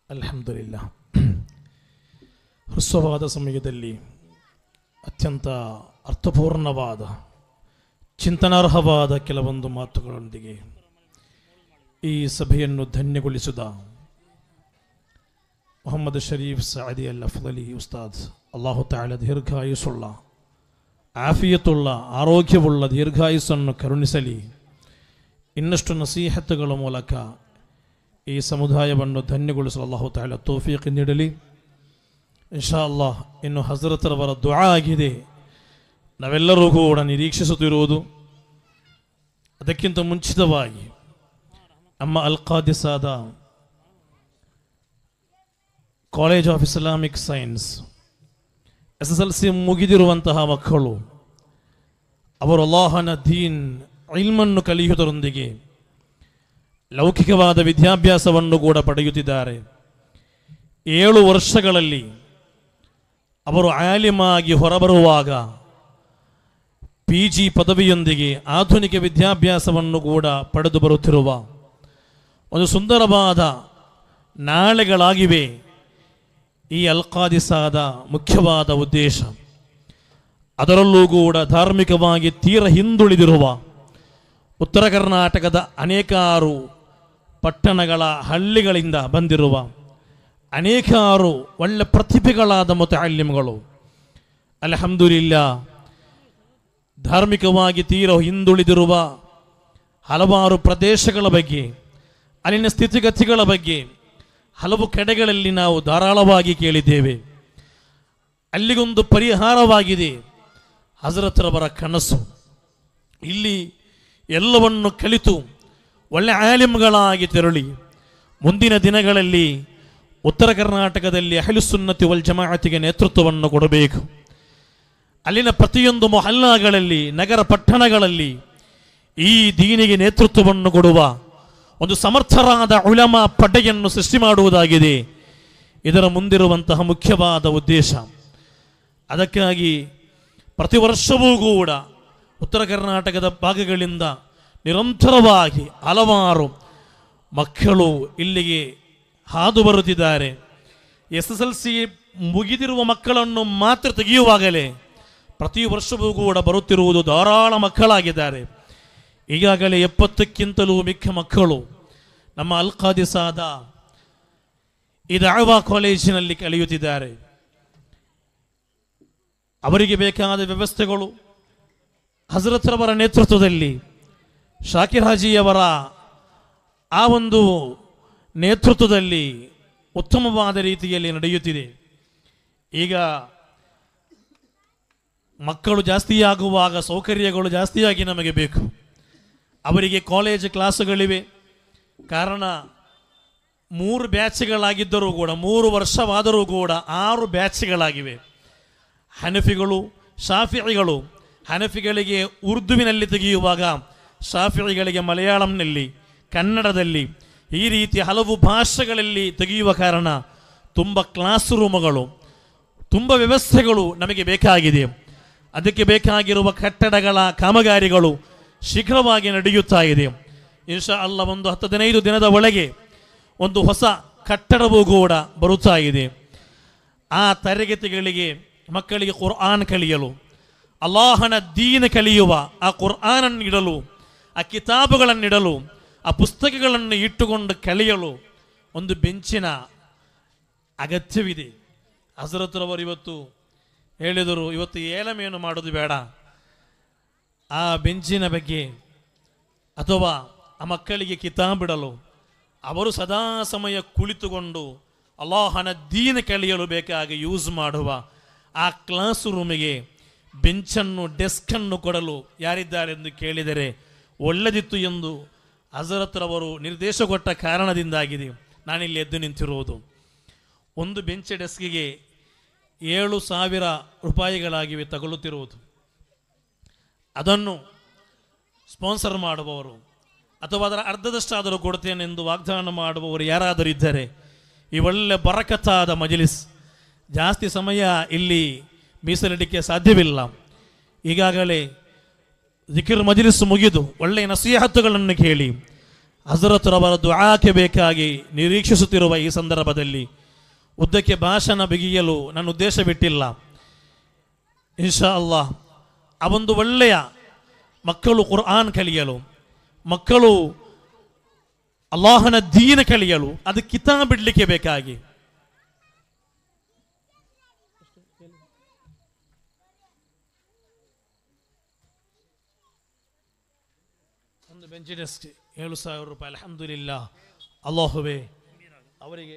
ಅಲ್ಹಮ್ದುಲಿಲ್ಲ ಹೃಸ್ವವಾದ ಸಮಯದಲ್ಲಿ ಅತ್ಯಂತ ಅರ್ಥಪೂರ್ಣವಾದ ಚಿಂತನಾರ್ಹವಾದ ಕೆಲವೊಂದು ಮಾತುಗಳೊಂದಿಗೆ ಈ ಸಭೆಯನ್ನು ಧನ್ಯಗೊಳಿಸಿದ ಮೊಹಮ್ಮದ್ ಶರೀಫ್ ಸಾದಿ ಅಲ್ ಅಫ್ದಲಿ ಉಸ್ತಾದ್ ಅಲ್ಲಾಹು ತಾಳ ದೀರ್ಘಾಯುಸುಳ್ಳ ಆಫಿಯತುಳ್ಳ ಆರೋಗ್ಯವುಳ್ಳ ದೀರ್ಘಾಯುಸ್ಸನ್ನು ಕರುಣಿಸಲಿ ಇನ್ನಷ್ಟು ನಸೀಹತ್ತುಗಳ ಮೂಲಕ ಈ ಸಮುದಾಯವನ್ನು ಧನ್ಯಗೊಳಿಸಲು ಅಲ್ಲಾಹು ತಾಳ ತೋಫೀಕ್ ನೀಡಲಿ ಇನ್ಶಾ ಅಲ್ಲಾಹ್ ಇನ್ನು ಹಜರತರವರ ದುಆ ಆಗಿದೆ ನಾವೆಲ್ಲರೂ ಕೂಡ ನಿರೀಕ್ಷಿಸುತ್ತಿರುವುದು ಅದಕ್ಕಿಂತ ಮುಂಚಿತವಾಗಿ ನಮ್ಮ ಅಲ್ಕಾದಿಸಾದ college of Islamic science S S L C ಮುಗಿದಿರುವಂತಹ ಮಕ್ಕಳು ಅವರು ಅಲ್ಲಾಹನ ದೀನ್ ಇಲ್ಮನ್ನು ಕಲಿಯುವುದರೊಂದಿಗೆ ಲೌಕಿಕವಾದ ವಿದ್ಯಾಭ್ಯಾಸವನ್ನು ಕೂಡ ಪಡೆಯುತ್ತಿದ್ದಾರೆ ಏಳು ವರ್ಷಗಳಲ್ಲಿ ಅವರು ಆಲಿಮಾಗಿ ಹೊರಬರುವಾಗ ಪಿ ಜಿ ಪದವಿಯೊಂದಿಗೆ ಆಧುನಿಕ ವಿದ್ಯಾಭ್ಯಾಸವನ್ನು ಕೂಡ ಪಡೆದು ಬರುತ್ತಿರುವ ಒಂದು ಸುಂದರವಾದ ನಾಳೆಗಳಾಗಿವೆ ಈ ಅಲ್ಕಾದಿಸಾದ ಮುಖ್ಯವಾದ ಉದ್ದೇಶ ಅದರಲ್ಲೂ ಕೂಡ ಧಾರ್ಮಿಕವಾಗಿ ತೀರ ಹಿಂದುಳಿದಿರುವ ಉತ್ತರ ಕರ್ನಾಟಕದ ಅನೇಕಾರು ಪಟ್ಟಣಗಳ ಹಳ್ಳಿಗಳಿಂದ ಬಂದಿರುವ ಅನೇಕಾರು ಒಳ್ಳೆ ಪ್ರತಿಭೆಗಳಾದ ಮುತಾಲಿಮ್ಗಳು ಅಲ್ಹಮ್ದುಲಿಲ್ಲ ಧಾರ್ಮಿಕವಾಗಿ ತೀರ ಹಿಂದುಳಿದಿರುವ ಹಲವಾರು ಪ್ರದೇಶಗಳ ಬಗ್ಗೆ ಅಲ್ಲಿನ ಸ್ಥಿತಿಗತಿಗಳ ಬಗ್ಗೆ ಹಲವು ಕಡೆಗಳಲ್ಲಿ ನಾವು ಧಾರಾಳವಾಗಿ ಕೇಳಿದ್ದೇವೆ ಅಲ್ಲಿಗೊಂದು ಪರಿಹಾರವಾಗಿದೆ ಹಜರತ್ರವರ ಕನಸು ಇಲ್ಲಿ ಎಲ್ಲವನ್ನು ಕಲಿತು ಒಳ್ಳೆ ಆಲಿಮ್ಗಳಾಗಿ ತೆರಳಿ ಮುಂದಿನ ದಿನಗಳಲ್ಲಿ ಉತ್ತರ ಕರ್ನಾಟಕದಲ್ಲಿ ಅಹಲುಸುನ್ನತಿ ವಲ್ ಜಮಾಅತಿಗೆ ನೇತೃತ್ವವನ್ನು ಕೊಡಬೇಕು ಅಲ್ಲಿನ ಪ್ರತಿಯೊಂದು ಮೊಹಲ್ಲಾಗಳಲ್ಲಿ ನಗರ ಪಟ್ಟಣಗಳಲ್ಲಿ ಈ ದೀನಿಗೆ ನೇತೃತ್ವವನ್ನು ಕೊಡುವ ಒಂದು ಸಮರ್ಥರಾದ ಉಳಮ ಪಡೆಯನ್ನು ಸೃಷ್ಟಿ ಮಾಡುವುದಾಗಿದೆ ಇದರ ಮುಂದಿರುವಂತಹ ಮುಖ್ಯವಾದ ಉದ್ದೇಶ ಅದಕ್ಕಾಗಿ ಪ್ರತಿ ವರ್ಷವೂ ಕೂಡ ಉತ್ತರ ಕರ್ನಾಟಕದ ಭಾಗಗಳಿಂದ ನಿರಂತರವಾಗಿ ಹಲವಾರು ಮಕ್ಕಳು ಇಲ್ಲಿಗೆ ಹಾದು ಬರುತ್ತಿದ್ದಾರೆ ಎಸ್ ಎಸ್ ಎಲ್ ಸಿ ಮುಗಿದಿರುವ ಮಕ್ಕಳನ್ನು ಮಾತ್ರ ತೆಗೆಯುವಾಗಲೇ ಪ್ರತಿ ವರ್ಷವೂ ಕೂಡ ಬರುತ್ತಿರುವುದು ಧಾರಾಳ ಮಕ್ಕಳಾಗಿದ್ದಾರೆ ಈಗಾಗಲೇ ಎಪ್ಪತ್ತಕ್ಕಿಂತಲೂ ಮಿಕ್ಕ ಮಕ್ಕಳು ನಮ್ಮ ಅಲ್ಕಾದಿಸಾದ ಈ ದಾಳ್ವಾ ಕಾಲೇಜಿನಲ್ಲಿ ಕಲಿಯುತ್ತಿದ್ದಾರೆ ಅವರಿಗೆ ಬೇಕಾದ ವ್ಯವಸ್ಥೆಗಳು ಹಜರತ್ರವರ ನೇತೃತ್ವದಲ್ಲಿ ಶಾಕಿರ್ ಹಾಜಿಯವರ ಆ ಒಂದು ನೇತೃತ್ವದಲ್ಲಿ ಉತ್ತಮವಾದ ರೀತಿಯಲ್ಲಿ ನಡೆಯುತ್ತಿದೆ ಈಗ ಮಕ್ಕಳು ಜಾಸ್ತಿಯಾಗುವಾಗ ಸೌಕರ್ಯಗಳು ಜಾಸ್ತಿಯಾಗಿ ನಮಗೆ ಬೇಕು ಅವರಿಗೆ ಕಾಲೇಜ್ ಕ್ಲಾಸುಗಳಿವೆ ಕಾರಣ ಮೂರು ಬ್ಯಾಚ್ಗಳಾಗಿದ್ದರೂ ಕೂಡ ಮೂರು ವರ್ಷವಾದರೂ ಕೂಡ ಆರು ಬ್ಯಾಚ್ಗಳಾಗಿವೆ ಹನಫಿಗಳು ಶಾಫಿಗಳು ಹನಫಿಗಳಿಗೆ ಉರ್ದುವಿನಲ್ಲಿ ತೆಗೆಯುವಾಗ ಶಾಫಿಗಳಿಗೆ ಮಲಯಾಳಂನಲ್ಲಿ ಕನ್ನಡದಲ್ಲಿ ಈ ರೀತಿ ಹಲವು ಭಾಷೆಗಳಲ್ಲಿ ತೆಗೆಯುವ ಕಾರಣ ತುಂಬ ಕ್ಲಾಸ್ ರೂಮುಗಳು ತುಂಬ ವ್ಯವಸ್ಥೆಗಳು ನಮಗೆ ಬೇಕಾಗಿದೆ ಅದಕ್ಕೆ ಬೇಕಾಗಿರುವ ಕಟ್ಟಡಗಳ ಕಾಮಗಾರಿಗಳು ಶೀಘ್ರವಾಗಿ ನಡೆಯುತ್ತಾ ಇದೆ ಇನ್ಶಾ ಅಲ್ಲ ಒಂದು ಹತ್ತು ಹದಿನೈದು ದಿನದ ಒಳಗೆ ಒಂದು ಹೊಸ ಕಟ್ಟಡವೂ ಕೂಡ ಬರುತ್ತಾ ಇದೆ ಆ ತರಗತಿಗಳಿಗೆ ಮಕ್ಕಳಿಗೆ ಕುರ್ಆನ್ ಕಲಿಯಲು ಅಲ್ಲಾಹನ ದೀನ ಕಲಿಯುವ ಆ ಕುರ್ಆನನ್ನು ಇಡಲು ಆ ಕಿತಾಬುಗಳನ್ನಿಡಲು ಆ ಪುಸ್ತಕಗಳನ್ನು ಇಟ್ಟುಕೊಂಡು ಕಲಿಯಲು ಒಂದು ಬೆಂಚಿನ ಅಗತ್ಯವಿದೆ ಹಜರತ್ರವರು ಇವತ್ತು ಹೇಳಿದರು ಇವತ್ತು ಏಲಮೇನು ಮಾಡೋದು ಬೇಡ ಆ ಬೆಂಚಿನ ಬಗ್ಗೆ ಅಥವಾ ಆ ಮಕ್ಕಳಿಗೆ ಕಿತಾಬಿಡಲು ಅವರು ಸದಾ ಸಮಯ ಕುಳಿತುಕೊಂಡು ಅಲ್ಲಾಹನ ದೀನ ಕಲಿಯಲು ಬೇಕಾಗಿ ಯೂಸ್ ಮಾಡುವ ಆ ಕ್ಲಾಸ್ ರೂಮಿಗೆ ಬೆಂಚನ್ನು ಡೆಸ್ಕನ್ನು ಕೊಡಲು ಯಾರಿದ್ದಾರೆ ಎಂದು ಕೇಳಿದರೆ ಒಳ್ಳೆದಿತ್ತು ಎಂದು ಹಜರತ್ರವರು ನಿರ್ದೇಶ ಕೊಟ್ಟ ಕಾರಣದಿಂದಾಗಿದೆ ನಾನಿಲ್ಲಿ ಎದ್ದು ನಿಂತಿರುವುದು ಒಂದು ಬೆಂಚ್ ಡೆಸ್ಕಿಗೆ ಏಳು ಸಾವಿರ ರೂಪಾಯಿಗಳಾಗಿವೆ ತಗೊಳ್ಳುತ್ತಿರುವುದು ಅದನ್ನು ಸ್ಪಾನ್ಸರ್ ಮಾಡುವವರು ಅಥವಾ ಅದರ ಅರ್ಧದಷ್ಟಾದರೂ ಕೊಡ್ತೇನೆ ಎಂದು ವಾಗ್ದಾನ ಮಾಡುವವರು ಯಾರಾದರೂ ಇದ್ದರೆ ಈ ಒಳ್ಳೆ ಬರಕತ್ತಾದ ಮಜಲಿಸ್ ಜಾಸ್ತಿ ಸಮಯ ಇಲ್ಲಿ ಮೀಸಲಿಡಲಿಕ್ಕೆ ಸಾಧ್ಯವಿಲ್ಲ ಈಗಾಗಲೇ ಜಿಕಿರ್ ಮಜಲಿಸ್ ಮುಗಿದು ಒಳ್ಳೆಯ ನಸೀಹತ್ತುಗಳನ್ನು ಕೇಳಿ ಹಜರತ್ರವರ ದುಆಕ್ಕೆ ಬೇಕಾಗಿ ನಿರೀಕ್ಷಿಸುತ್ತಿರುವ ಈ ಸಂದರ್ಭದಲ್ಲಿ ಉದ್ದಕ್ಕೆ ಭಾಷಣ ಬಿಗಿಯಲು ನನ್ನ ಉದ್ದೇಶ ಬಿಟ್ಟಿಲ್ಲ ಇನ್ಶಾ ಅಲ್ಲಾಹ್ ಆ ಒಂದು ಒಳ್ಳೆಯ ಮಕ್ಕಳು ಕುರ್ಆನ್ ಕಲಿಯಲು ಮಕ್ಕಳು ಅಲ್ಲಾಹನ ದೀನ ಕಲಿಯಲು ಅದು ಕಿತಾಬ್ ಬಿಡ್ಲಿಕ್ಕೆ ಬೇಕಾಗಿ ಒಂದು ಬೆಂಚಿನಷ್ಟು ಏಳು ಸಾವಿರ ರೂಪಾಯಿ ಅಲ್ಹಮ್ದುಲಿಲ್ಲ ಅಲ್ಲಾಹುವೇ ಅವರಿಗೆ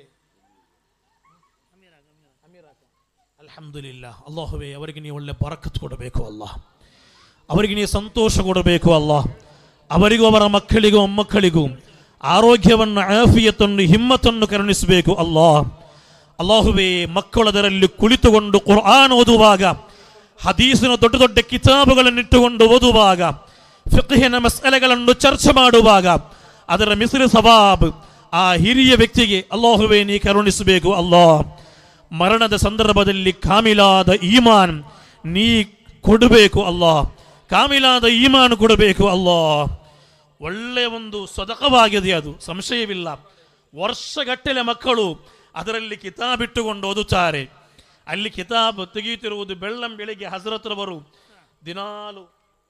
ಅಲ್ಹಮ್ದುಲಿಲ್ಲ ಅಲ್ಲಾಹುವೇ ಅವರಿಗೆ ನೀವು ಒಳ್ಳೆ ಬರಕತ್ ಕೊಡಬೇಕು ಅಲ್ಲ ಅವರಿಗೆ ನೀವು ಸಂತೋಷ ಕೊಡಬೇಕು ಅಲ್ಲ ಅವರಿಗೂ ಅವರ ಮಕ್ಕಳಿಗೂ ಮೊಮ್ಮಕ್ಕಳಿಗೂ ಆರೋಗ್ಯವನ್ನು ಆಫಿಯತನ್ನು ಹಿಮ್ಮತನ್ನು ಕರುಣಿಸಬೇಕು ಅಲ್ಲಾ ಅಲ್ಲಾಹುವೇ ಮಕ್ಕಳದರಲ್ಲಿ ಕುಳಿತುಕೊಂಡು ಕುರ್ಆನ್ ಓದುವಾಗ ಹದೀಸಿನ ದೊಡ್ಡ ದೊಡ್ಡ ಕಿತಾಬುಗಳನ್ನಿಟ್ಟುಕೊಂಡು ಓದುವಾಗ ಫಿಕ್ಹಿನ ಮಸಲೆಗಳನ್ನು ಚರ್ಚೆ ಮಾಡುವಾಗ ಅದರ ಮಿಸ್ರಿ ಸವಾಬ್ ಆ ಹಿರಿಯ ವ್ಯಕ್ತಿಗೆ ಅಲ್ಲಾಹುವೇ ನೀ ಕರುಣಿಸಬೇಕು ಅಲ್ಲಾ ಮರಣದ ಸಂದರ್ಭದಲ್ಲಿ ಕಾಮಿಲಾದ ಈಮಾನ್ ನೀ ಕೊಡಬೇಕು ಅಲ್ಲಾ ಕಾಮಿಲಾದ ಈಮಾನ್ ಕೊಡಬೇಕು ಅಲ್ಲಾ ಒಳ್ಳೆಯ ಒಂದು ಸದಕವಾಗಿದೆ ಅದು ಸಂಶಯವಿಲ್ಲ ವರ್ಷಗಟ್ಟಲೆ ಮಕ್ಕಳು ಅದರಲ್ಲಿ ಕಿತಾಬ್ ಇಟ್ಟುಕೊಂಡು ಓದುತ್ತಾರೆ ಅಲ್ಲಿ ಕಿತಾಬ್ ತೆಗೆಯುತ್ತಿರುವುದು ಬೆಳ್ಳಂ ಬೆಳಿಗ್ಗೆ ಹಜರತ್ರವರು ದಿನಾಲು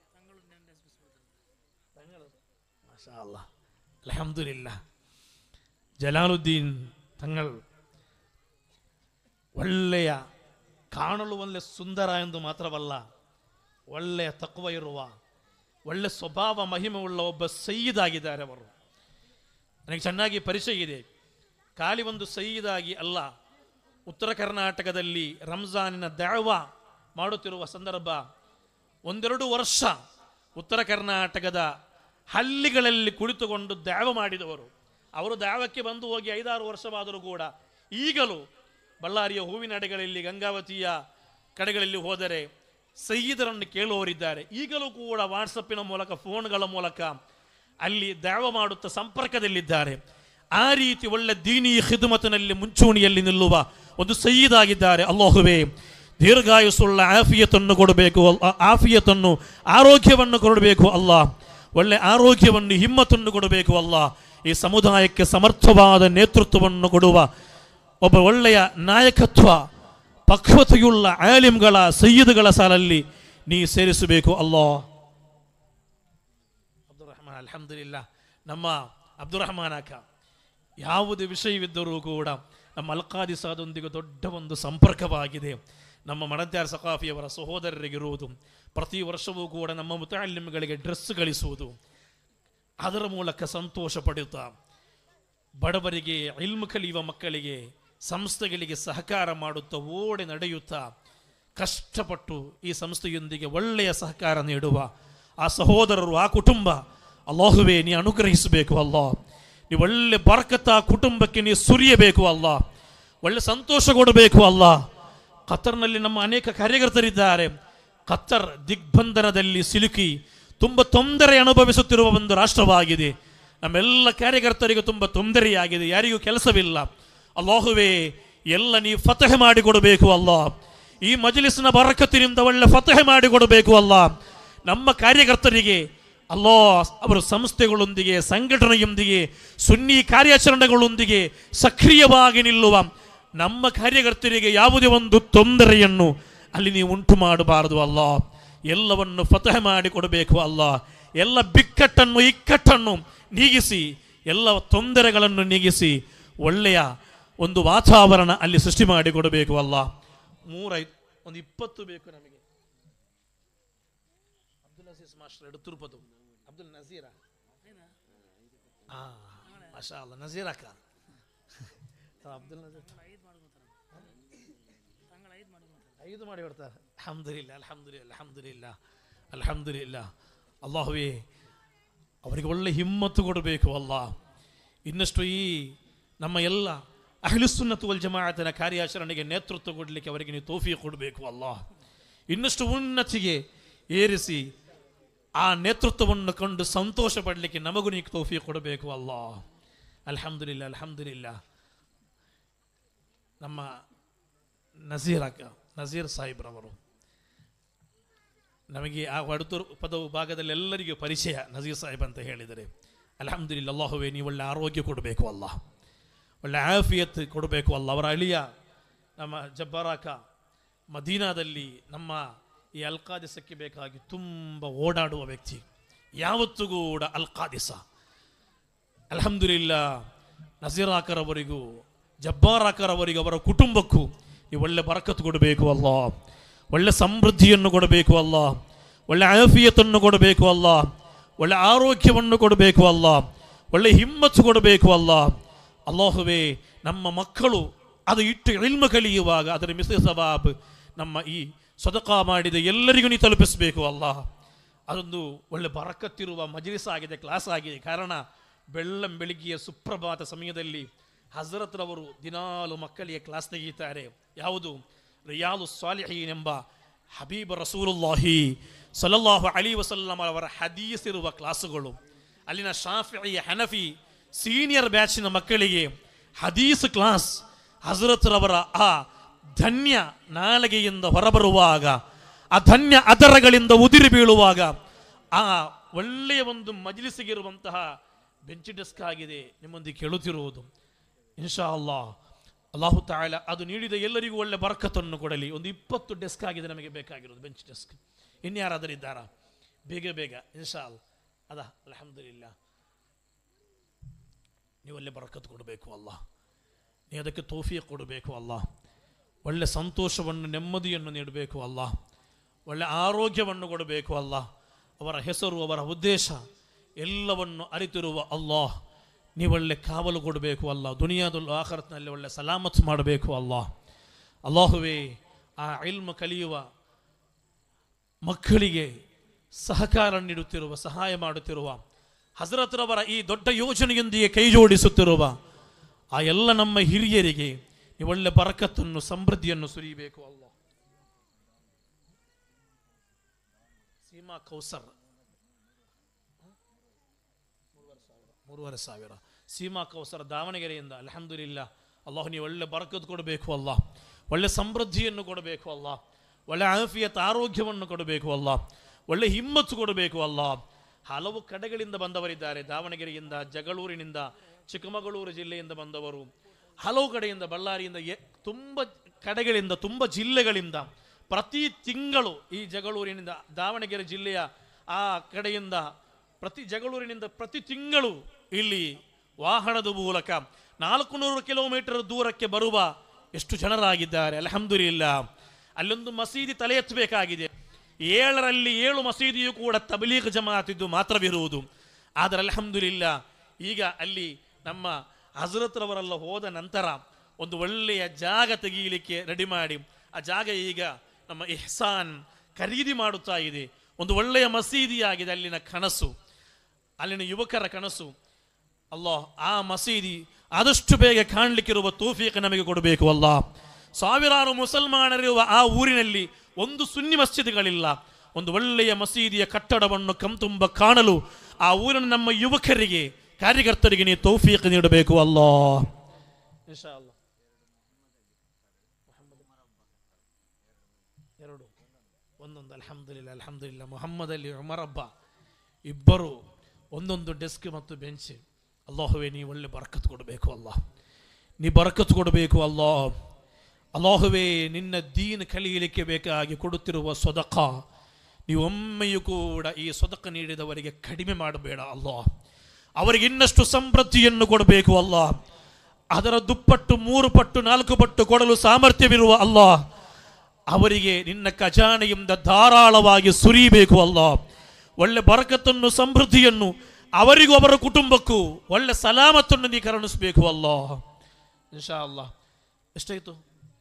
ಮಾಷಾ ಅಲ್ಲಾ. ಅಲ್ಹಮ್ದುಲಿಲ್ಲ ಜಲಾಲುದ್ದೀನ್ ತಂಗಳು ಒಳ್ಳೆಯ ಕಾಣಲು ಒಳ್ಳೆ ಸುಂದರ ಎಂದು ಮಾತ್ರವಲ್ಲ ಒಳ್ಳೆಯ ತತ್ವ ಇರುವ ಒಳ್ಳೆ ಸ್ವಭಾವ ಮಹಿಮೆ ಉಳ್ಳ ಒಬ್ಬ ಸಯ್ಯಿದಾಗಿದ್ದಾರೆ ಅವರು ನನಗೆ ಚೆನ್ನಾಗಿ ಪರಿಚಯ ಇದೆ ಖಾಲಿ ಒಂದು ಸಯ್ಯಿದಾಗಿ ಅಲ್ಲ ಉತ್ತರ ಕರ್ನಾಟಕದಲ್ಲಿ ರಂಜಾನಿನ ದಾವ ಮಾಡುತ್ತಿರುವ ಸಂದರ್ಭ ಒಂದೆರಡು ವರ್ಷ ಉತ್ತರ ಕರ್ನಾಟಕದ ಹಳ್ಳಿಗಳಲ್ಲಿ ಕುಳಿತುಕೊಂಡು ದಾವ ಮಾಡಿದವರು ಅವರು ದಾವಕ್ಕೆ ಬಂದು ಹೋಗಿ ಐದಾರು ವರ್ಷವಾದರೂ ಕೂಡ ಈಗಲೂ ಬಳ್ಳಾರಿಯ ಹೂವಿನ ಅಡೆಗಳಲ್ಲಿ ಗಂಗಾವತಿಯ ಕಡೆಗಳಲ್ಲಿ ಹೋದರೆ ಸಯ್ಯಿದರನ್ನು ಕೇಳುವವರಿದ್ದಾರೆ ಈಗಲೂ ಕೂಡ ವಾಟ್ಸಪ್ಪಿನ ಮೂಲಕ ಫೋನ್ಗಳ ಮೂಲಕ ಅಲ್ಲಿ ದಾವ ಮಾಡುತ್ತಾ ಸಂಪರ್ಕದಲ್ಲಿದ್ದಾರೆ ಆ ರೀತಿ ಒಳ್ಳೆ ದೀನಿ ಖಿದ್ಮತಿನಲ್ಲಿ ಮುಂಚೂಣಿಯಲ್ಲಿ ನಿಲ್ಲುವ ಒಂದು ಸಯ್ಯಿದಾಗಿದ್ದಾರೆ ಅಲ್ಲಾಹುವೇ ದೀರ್ಘಾಯುಸುಳ್ಳ ಆಫಿಯತನ್ನು ಕೊಡಬೇಕು ಅಲ್ಲ ಆಫಿಯತನ್ನು ಆರೋಗ್ಯವನ್ನು ಕೊಡಬೇಕು ಅಲ್ಲ ಒಳ್ಳೆ ಆರೋಗ್ಯವನ್ನು ಹಿಮ್ಮತನ್ನು ಕೊಡಬೇಕು ಅಲ್ಲ ಈ ಸಮುದಾಯಕ್ಕೆ ಸಮರ್ಥವಾದ ನೇತೃತ್ವವನ್ನು ಕೊಡುವ ಒಬ್ಬ ಒಳ್ಳೆಯ ನಾಯಕತ್ವ ಪಕ್ವತೆಯುಳ್ಳ ಆಲಿಮ್ಗಳ ಸಯ್ಯದ್ಗಳ ಸಾಲಲ್ಲಿ ನೀ ಸೇರಿಸಬೇಕು ಅಲ್ಲೋ ಅಬ್ದುಲ್ ರಹಮಾನ್ ಅಲ್ಹಮ್ದುಲಿಲ್ಲ ನಮ್ಮ ಅಬ್ದುಲ್ ರಹಮಾನ್ ಅಕ್ಕ ಯಾವುದೇ ವಿಷಯವಿದ್ದರೂ ಕೂಡ ನಮ್ಮ ಅಲ್ಕಾದಿ ಸಾದೊಂದಿಗೆ ದೊಡ್ಡ ಒಂದು ಸಂಪರ್ಕವಾಗಿದೆ ನಮ್ಮ ಮಣತ್ಯಾರ್ ಸಕಾಫಿಯವರ ಸಹೋದರರಿಗಿರುವುದು ಪ್ರತಿ ವರ್ಷವೂ ಕೂಡ ನಮ್ಮ ಮುತಾಲಿಮ್ಗಳಿಗೆ ಡ್ರೆಸ್ ಗಳಿಸುವುದು ಅದರ ಮೂಲಕ ಸಂತೋಷ ಪಡೆಯುತ್ತಾ ಬಡವರಿಗೆ ಇಲ್ಮು ಕಲಿಯುವ ಮಕ್ಕಳಿಗೆ ಸಂಸ್ಥೆಗಳಿಗೆ ಸಹಕಾರ ಮಾಡುತ್ತಾ ಓಡಿ ನಡೆಯುತ್ತಾ ಕಷ್ಟಪಟ್ಟು ಈ ಸಂಸ್ಥೆಯೊಂದಿಗೆ ಒಳ್ಳೆಯ ಸಹಕಾರ ನೀಡುವ ಆ ಸಹೋದರರು ಆ ಕುಟುಂಬ ಅಲ್ಲಾಹುವೇ ನೀ ಅನುಗ್ರಹಿಸಬೇಕು ಅಲ್ಲ ನೀ ಒಳ್ಳೆ ಬರ್ಕತ್ತ ಆ ಕುಟುಂಬಕ್ಕೆ ನೀ ಸುರಿಯಬೇಕು ಅಲ್ಲ ಒಳ್ಳೆ ಸಂತೋಷ ಕೊಡಬೇಕು ಅಲ್ಲ ಕತ್ತರ್ನಲ್ಲಿ ನಮ್ಮ ಅನೇಕ ಕಾರ್ಯಕರ್ತರಿದ್ದಾರೆ ಕತ್ತರ್ ದಿಗ್ಬಂಧನದಲ್ಲಿ ಸಿಲುಕಿ ತುಂಬ ತೊಂದರೆ ಅನುಭವಿಸುತ್ತಿರುವ ಒಂದು ರಾಷ್ಟ್ರವಾಗಿದೆ ನಮ್ಮೆಲ್ಲ ಕಾರ್ಯಕರ್ತರಿಗೂ ತುಂಬ ತೊಂದರೆಯಾಗಿದೆ ಯಾರಿಗೂ ಕೆಲಸವಿಲ್ಲ ಅಲ್ಲಾಹುವೇ ಎಲ್ಲ ನೀವು ಫತಹೆ ಮಾಡಿಕೊಡಬೇಕು ಅಲ್ಲ ಈ ಮಜಲಿಸ್ನ ಬರಕತ್ತಿನಿಂದ ಒಳ್ಳೆ ಫತಹೆ ಮಾಡಿಕೊಡಬೇಕು ಅಲ್ಲ ನಮ್ಮ ಕಾರ್ಯಕರ್ತರಿಗೆ ಅಲ್ಲೋ ಅವರು ಸಂಸ್ಥೆಗಳೊಂದಿಗೆ ಸಂಘಟನೆಯೊಂದಿಗೆ ಸುನ್ನಿ ಕಾರ್ಯಾಚರಣೆಗಳೊಂದಿಗೆ ಸಕ್ರಿಯವಾಗಿ ನಿಲ್ಲುವ ನಮ್ಮ ಕಾರ್ಯಕರ್ತರಿಗೆ ಯಾವುದೇ ಒಂದು ತೊಂದರೆಯನ್ನು ಅಲ್ಲಿ ನೀವು ಉಂಟು ಮಾಡಬಾರದು ಅಲ್ಲ ಎಲ್ಲವನ್ನು ಫತಹೆ ಮಾಡಿ ಕೊಡಬೇಕು ಅಲ್ಲ ಎಲ್ಲ ಬಿಕ್ಕಟ್ಟನ್ನು ಇಕ್ಕಟ್ಟನ್ನು ನೀಗಿಸಿ ಎಲ್ಲ ತೊಂದರೆಗಳನ್ನು ನೀಗಿಸಿ ಒಳ್ಳೆಯ ಒಂದು ವಾತಾವರಣ ಅಲ್ಲಿ ಸೃಷ್ಟಿ ಮಾಡಿ ಕೊಡಬೇಕು ಅಲ್ಲ ಮೂರೈ ಒಂದು ಇಪ್ಪತ್ತು ಬೇಕು ನಮಗೆ ಅಬ್ದುಲ್ ಅಜೀಸ್ ಮಾಸ್ಟರ್ ಎಡು ತುರುಪದು ಅಬ್ದುಲ್ ನಜೀರಾ ಆ ಮಾಷಾ ಅಲ್ಲ ನಜೀರ್ ಅಕ್ಕ ಅಬ್ದುಲ್ ನಜೀರ್ ಐದು ಮಾಡಿ ಕೊಡ್ತಾರೆ ಅಲ್ಹಮ್ದುಲಿಲ್ಲ ಅಲ್ಹಮ್ದುಲಿಲ್ಲ ಅಲ್ಹಮ್ದುಲಿಲ್ಲ ಅಲ್ಹಮ್ದುಲಿಲ್ಲ ಅಲ್ಲಾಹುವೇ ಅವರಿಗೆ ಒಳ್ಳೆ ಹಿಮ್ಮತ್ತು ಕೊಡಬೇಕು ಅಲ್ಲ ಇನ್ನಷ್ಟು ಈ ನಮ್ಮ ಎಲ್ಲ ಅಹ್ಲುಸುನ್ನತು ವಲ್ ಜಮಾಅತಿನ ಕಾರ್ಯಾಚರಣೆಗೆ ನೇತೃತ್ವ ಕೊಡಲಿಕ್ಕೆ ಅವರಿಗೆ ನೀವು ತೋಫಿ ಕೊಡಬೇಕು ಅಲ್ಲ ಇನ್ನಷ್ಟು ಉನ್ನತಿಗೆ ಏರಿಸಿ ಆ ನೇತೃತ್ವವನ್ನು ಕಂಡು ಸಂತೋಷ ಪಡಲಿಕ್ಕೆ ನಮಗೂ ನೀವು ತೋಫಿ ಕೊಡಬೇಕು ಅಲ್ಲ ಅಲ್ಹಮ್ದುಲಿಲ್ಲ ಅಲ್ಹಮ್ದುಲಿಲ್ಲ ನಮ್ಮ ನಜೀರ್ ಅಕ್ಕ ನಜೀರ್ ಸಾಹಿಬ್ರವರು ನಮಗೆ ಆ ವಡತೂರು ಪದವು ಭಾಗದಲ್ಲಿ ಎಲ್ಲರಿಗೂ ಪರಿಚಯ ನಜೀರ್ ಸಾಹಿಬ್ ಅಂತ ಹೇಳಿದರೆ ಅಲ್ಹಮ್ದುಲಿಲ್ಲ ಅಲ್ಲಾಹುವೇ ನೀವು ಒಳ್ಳೆ ಆರೋಗ್ಯ ಕೊಡಬೇಕು ಅಲ್ಲ ಒಳ್ಳೆ ಆಫಿಯತ್ ಕೊಡಬೇಕು ಅಲ್ಲ ಅವರ ಅಳಿಯ ನಮ್ಮ ಜಬ್ಬಾರಾಕ ಮದೀನಾದಲ್ಲಿ ನಮ್ಮ ಈ ಅಲ್ಕಾದಿಸಕ್ಕೆ ಬೇಕಾಗಿ ತುಂಬ ಓಡಾಡುವ ವ್ಯಕ್ತಿ ಯಾವತ್ತೂ ಕೂಡ ಅಲ್ಕಾದಿಸ ಅಲ್ಹಮ್ದುಲಿಲ್ಲ ನಜೀರಾಕರವರಿಗೂ ಜಬ್ಬಾರಾಕರವರಿಗೂ ಅವರ ಕುಟುಂಬಕ್ಕೂ ನೀವು ಒಳ್ಳೆ ಬರಕತ್ತು ಕೊಡಬೇಕು ಅಲ್ಲ ಒಳ್ಳೆ ಸಮೃದ್ಧಿಯನ್ನು ಕೊಡಬೇಕು ಅಲ್ಲ ಒಳ್ಳೆ ಆಫಿಯತನ್ನು ಕೊಡಬೇಕು ಅಲ್ಲ ಒಳ್ಳೆ ಆರೋಗ್ಯವನ್ನು ಕೊಡಬೇಕು ಅಲ್ಲ ಒಳ್ಳೆ ಹಿಮ್ಮತ್ತು ಕೊಡಬೇಕು ಅಲ್ಲ ಅಲ್ಲಾಹುವೇ ನಮ್ಮ ಮಕ್ಕಳು ಅದು ಇಟ್ಟು ಇಲ್ಮ ಕಲಿಯುವಾಗ ಅದರ ಮಿಸ್ ಸವಾಬ್ ನಮ್ಮ ಈ ಸದಕಾ ಮಾಡಿದ ಎಲ್ಲರಿಗೂ ನೀ ತಲುಪಿಸಬೇಕು ಅಲ್ಲ ಅದೊಂದು ಒಳ್ಳೆ ಬರಕತ್ತಿರುವ ಮಜಲಿಸ್ ಆಗಿದೆ ಕ್ಲಾಸ್ ಆಗಿದೆ ಕಾರಣ ಬೆಳ್ಳಂ ಬೆಳಿಗ್ಗೆಯ ಸುಪ್ರಭಾತ ಸಮಯದಲ್ಲಿ ಹಜರತ್ರವರು ದಿನಾಲು ಮಕ್ಕಳಿಗೆ ಕ್ಲಾಸ್ ತೆಗೀತಾರೆ ಯಾವುದು ರಿಯಾಲು ಸ್ವಾಲಿಹೀನ್ ಎಂಬ ಹಬೀಬ್ ರಸೂಲುಲ್ಲಾಹಿ ಸಲಲ್ಲಾಹು ಅಲಿ ವಸಲ್ಲಂ ಅವರ ಹದೀಸ್ ಇರುವ ಕ್ಲಾಸುಗಳು ಅಲ್ಲಿನ ಶಾಫಿ ಹನಫಿ ಸೀನಿಯರ್ ಬ್ಯಾಚಿನ ಮಕ್ಕಳಿಗೆ ಹದೀಸ್ ಕ್ಲಾಸ್ ಹಜರತ್ರವರ ಆ ಧನ್ಯ ನಾಲಿಗೆಯಿಂದ ಹೊರಬರುವಾಗ ಆ ಧನ್ಯ ಅದರಗಳಿಂದ ಉದಿರಿ ಬೀಳುವಾಗ ಆ ಒಳ್ಳೆಯ ಒಂದು ಮಜಲಿಸಿಗಿರುವಂತಹ ಬೆಂಚ್ ಡೆಸ್ಕ್ ಆಗಿದೆ ನಿಮ್ಮೊಂದಿಗೆ ಕೇಳುತ್ತಿರುವುದು ಇನ್ಶಾ ಅಲ್ಲಾ ಅಲ್ಲಾಹು ತಾಳ ಅದು ನೀಡಿದ ಎಲ್ಲರಿಗೂ ಒಳ್ಳೆ ಬರಕತ್ತನ್ನು ಕೊಡಲಿ ಒಂದು ಇಪ್ಪತ್ತು ಡೆಸ್ಕ್ ಆಗಿದೆ ನಮಗೆ ಬೇಕಾಗಿರೋದು ಬೆಂಚ್ ಡೆಸ್ಕ್ ಇನ್ಯಾರಾದರೂ ಇದ್ದಾರಾ ಬೇಗ ಬೇಗ ಇನ್ಶಾ ಅಲ್ ಅದ ಅಲ್ಹಮ್ದುಲಿಲ್ಲ ನೀವು ಒಳ್ಳೆ ಬರಕತ್ತು ಕೊಡಬೇಕು ಅಲ್ಲ ನೀವು ಅದಕ್ಕೆ ತೋಫಿಯ ಕೊಡಬೇಕು ಅಲ್ಲ ಒಳ್ಳೆ ಸಂತೋಷವನ್ನು ನೆಮ್ಮದಿಯನ್ನು ನೀಡಬೇಕು ಅಲ್ಲ ಒಳ್ಳೆ ಆರೋಗ್ಯವನ್ನು ಕೊಡಬೇಕು ಅಲ್ಲ ಅವರ ಹೆಸರು ಅವರ ಉದ್ದೇಶ ಎಲ್ಲವನ್ನು ಅರಿತಿರುವ ಅಲ್ಲಾಹ್ ನೀವು ಒಳ್ಳೆ ಕಾವಲು ಕೊಡಬೇಕು ಅಲ್ಲ ದುನಿಯಾದಲ್ಲಿ ಆಖರತ್ನಲ್ಲಿ ಒಳ್ಳೆ ಸಲಾಮತ್ ಮಾಡಬೇಕು ಅಲ್ಲ ಅಲ್ಲಾಹುವೇ ಆ ಇಲ್ಮ ಕಲಿಯುವ ಮಕ್ಕಳಿಗೆ ಸಹಕಾರ ನೀಡುತ್ತಿರುವ ಸಹಾಯ ಮಾಡುತ್ತಿರುವ ಹಜರತ್ರವರ ಈ ದೊಡ್ಡ ಯೋಜನೆಯೊಂದಿಗೆ ಕೈ ಜೋಡಿಸುತ್ತಿರುವ ಆ ಎಲ್ಲ ನಮ್ಮ ಹಿರಿಯರಿಗೆ ನೀವು ಒಳ್ಳೆ ಬರಕತ್ತನ್ನು ಸಮೃದ್ಧಿಯನ್ನು ಸುರಿಯಬೇಕು ಅಲ್ಲ ಸೀಮಾ ಕೌಸರ್ ಮೂರುವರೆ ಸಾವಿರ ಸೀಮಾ ಕೌಸರ ದಾವಣಗೆರೆಯಿಂದ ಅಲ್ಹಮ್ದುಲಿಲ್ಲ ಅಲ್ಲಾಹ್ ನೀವು ಒಳ್ಳೆ ಬರಕತ್ ಕೊಡಬೇಕು ಅಲ್ಲ ಒಳ್ಳೆ ಸಮೃದ್ಧಿಯನ್ನು ಕೊಡಬೇಕು ಅಲ್ಲ ಒಳ್ಳೆ ಆಫಿಯತ್ ಆರೋಗ್ಯವನ್ನು ಕೊಡಬೇಕು ಅಲ್ಲ ಒಳ್ಳೆ ಹಿಮ್ಮತ್ತು ಕೊಡಬೇಕು ಅಲ್ಲ ಹಲವು ಕಡೆಗಳಿಂದ ಬಂದವರಿದ್ದಾರೆ ದಾವಣಗೆರೆಯಿಂದ ಜಗಳೂರಿನಿಂದ ಚಿಕ್ಕಮಗಳೂರು ಜಿಲ್ಲೆಯಿಂದ ಬಂದವರು ಹಲವು ಕಡೆಯಿಂದ ಬಳ್ಳಾರಿಯಿಂದ ಎ- ತುಂಬ ಕಡೆಗಳಿಂದ ತುಂಬ ಜಿಲ್ಲೆಗಳಿಂದ ಪ್ರತಿ ತಿಂಗಳು ಈ ಜಗಳೂರಿನಿಂದ ದಾವಣಗೆರೆ ಜಿಲ್ಲೆಯ ಆ ಕಡೆಯಿಂದ ಪ್ರತಿ ಜಗಳೂರಿನಿಂದ ಪ್ರತಿ ತಿಂಗಳು ಇಲ್ಲಿ ವಾಹನದ ಮೂಲಕ ನಾಲ್ಕು ನೂರು ಕಿಲೋಮೀಟರ್ ದೂರಕ್ಕೆ ಬರುವ ಎಷ್ಟು ಜನರಾಗಿದ್ದಾರೆ ಅಲ್ಹಮ್ದುಲಿಲ್ಲ ಅಲ್ಲೊಂದು ಮಸೀದಿ ತಲೆ ಎತ್ತಬೇಕಾಗಿದೆ ಏಳರಲ್ಲಿ ಏಳು ಮಸೀದಿಯು ಕೂಡ ತಬಲೀಗ್ ಜಮಾತಿದ್ದು ಮಾತ್ರವಿರುವುದು ಆದರೆ ಅಲ್ಹಮ್ದುಲಿಲ್ಲ ಈಗ ಅಲ್ಲಿ ನಮ್ಮ ಹಜರತ್ರವರೆಲ್ಲ ಹೋದ ನಂತರ ಒಂದು ಒಳ್ಳೆಯ ಜಾಗ ತೆಗೀಲಿಕ್ಕೆ ರೆಡಿ ಮಾಡಿ ಆ ಜಾಗ ಈಗ ನಮ್ಮ ಇಹ್ಸಾನ್ ಖರೀದಿ ಮಾಡುತ್ತಾ ಇದೆ ಒಂದು ಒಳ್ಳೆಯ ಮಸೀದಿಯಾಗಿದೆ ಅಲ್ಲಿನ ಕನಸು ಅಲ್ಲಿನ ಯುವಕರ ಕನಸು ಅಲ್ಲಾ ಆ ಮಸೀದಿ ಆದಷ್ಟು ಬೇಗ ಕಾಣಲಿಕ್ಕಿರುವ ತೋಫೀಕ ನಮಗೆ ಕೊಡಬೇಕು ಅಲ್ಲ ಸಾವಿರಾರು ಮುಸಲ್ಮಾನರಿರುವ ಆ ಊರಿನಲ್ಲಿ ಒಂದು ಸುನ್ನಿ ಮಸ್ಜಿದ್ಗಳಿಲ್ಲ ಒಂದು ಒಳ್ಳೆಯ ಮಸೀದಿಯ ಕಟ್ಟಡವನ್ನು ಕಣ್ತುಂಬ ಕಾಣಲು ಆ ಊರಿನ ನಮ್ಮ ಯುವಕರಿಗೆ ಕಾರ್ಯಕರ್ತರಿಗೆ ನೀವು ತೌಫೀಕ್ ನೀಡಬೇಕು ಅಲ್ಲಾ ಇನ್ಶಾ ಅಲ್ಲಾ. ಎರಡು ಒಂದೊಂದು ಅಲ್ಹಮ್ದುಲಿಲ್ಲ ಅಲ್ಹಮ್ದುಲಿಲ್ಲ ಮೊಹಮ್ಮದ್ ಅಲಿ ಉಮರ್ ಹಬ್ಬ ಇಬ್ಬರು ಒಂದೊಂದು ಡೆಸ್ಕ್ ಮತ್ತು ಬೆಂಚ್ ಅಲ್ಲಾಹುವೇ ನೀವು ಒಳ್ಳೆ ಬರಕತ್ ಕೊಡಬೇಕು ಅಲ್ಲ ನೀ ಬರಕತ್ ಕೊಡಬೇಕು ಅಲ್ಲಾ ಅಲ್ಲಾಹುವೇ ನಿನ್ನ ದೀನ್ ಕಲಿಯಲಿಕ್ಕೆ ಬೇಕಾಗಿ ಕೊಡುತ್ತಿರುವ ಸ್ವದಕ ನೀವು ಒಮ್ಮೆಯೂ ಕೂಡ ಈ ಸ್ವದಕ ನೀಡಿದವರಿಗೆ ಕಡಿಮೆ ಮಾಡಬೇಡ ಅಲ್ಲಾ ಅವರಿಗೆ ಇನ್ನಷ್ಟು ಸಮೃದ್ಧಿಯನ್ನು ಕೊಡಬೇಕು ಅಲ್ಲ ಅದರ ದುಪ್ಪಟ್ಟು ಮೂರು ಪಟ್ಟು ನಾಲ್ಕು ಪಟ್ಟು ಕೊಡಲು ಸಾಮರ್ಥ್ಯವಿರುವ ಅಲ್ಲ ಅವರಿಗೆ ನಿನ್ನ ಖಜಾನೆಯಿಂದ ಧಾರಾಳವಾಗಿ ಸುರಿಬೇಕು ಅಲ್ಲ ಒಳ್ಳೆ ಬರಕತ್ತನ್ನು ಸಮೃದ್ಧಿಯನ್ನು ಅವರಿಗೂ ಅವರ ಕುಟುಂಬಕ್ಕೂ ಒಳ್ಳೆ ಸಲಾಮತ್ತನ್ನು ನೀ ಕರುಣಿಸಬೇಕು ಅಲ್ಲ ಇನ್ಶಾ ಅಲ್ಲ ಎಷ್ಟಾಯ್ತು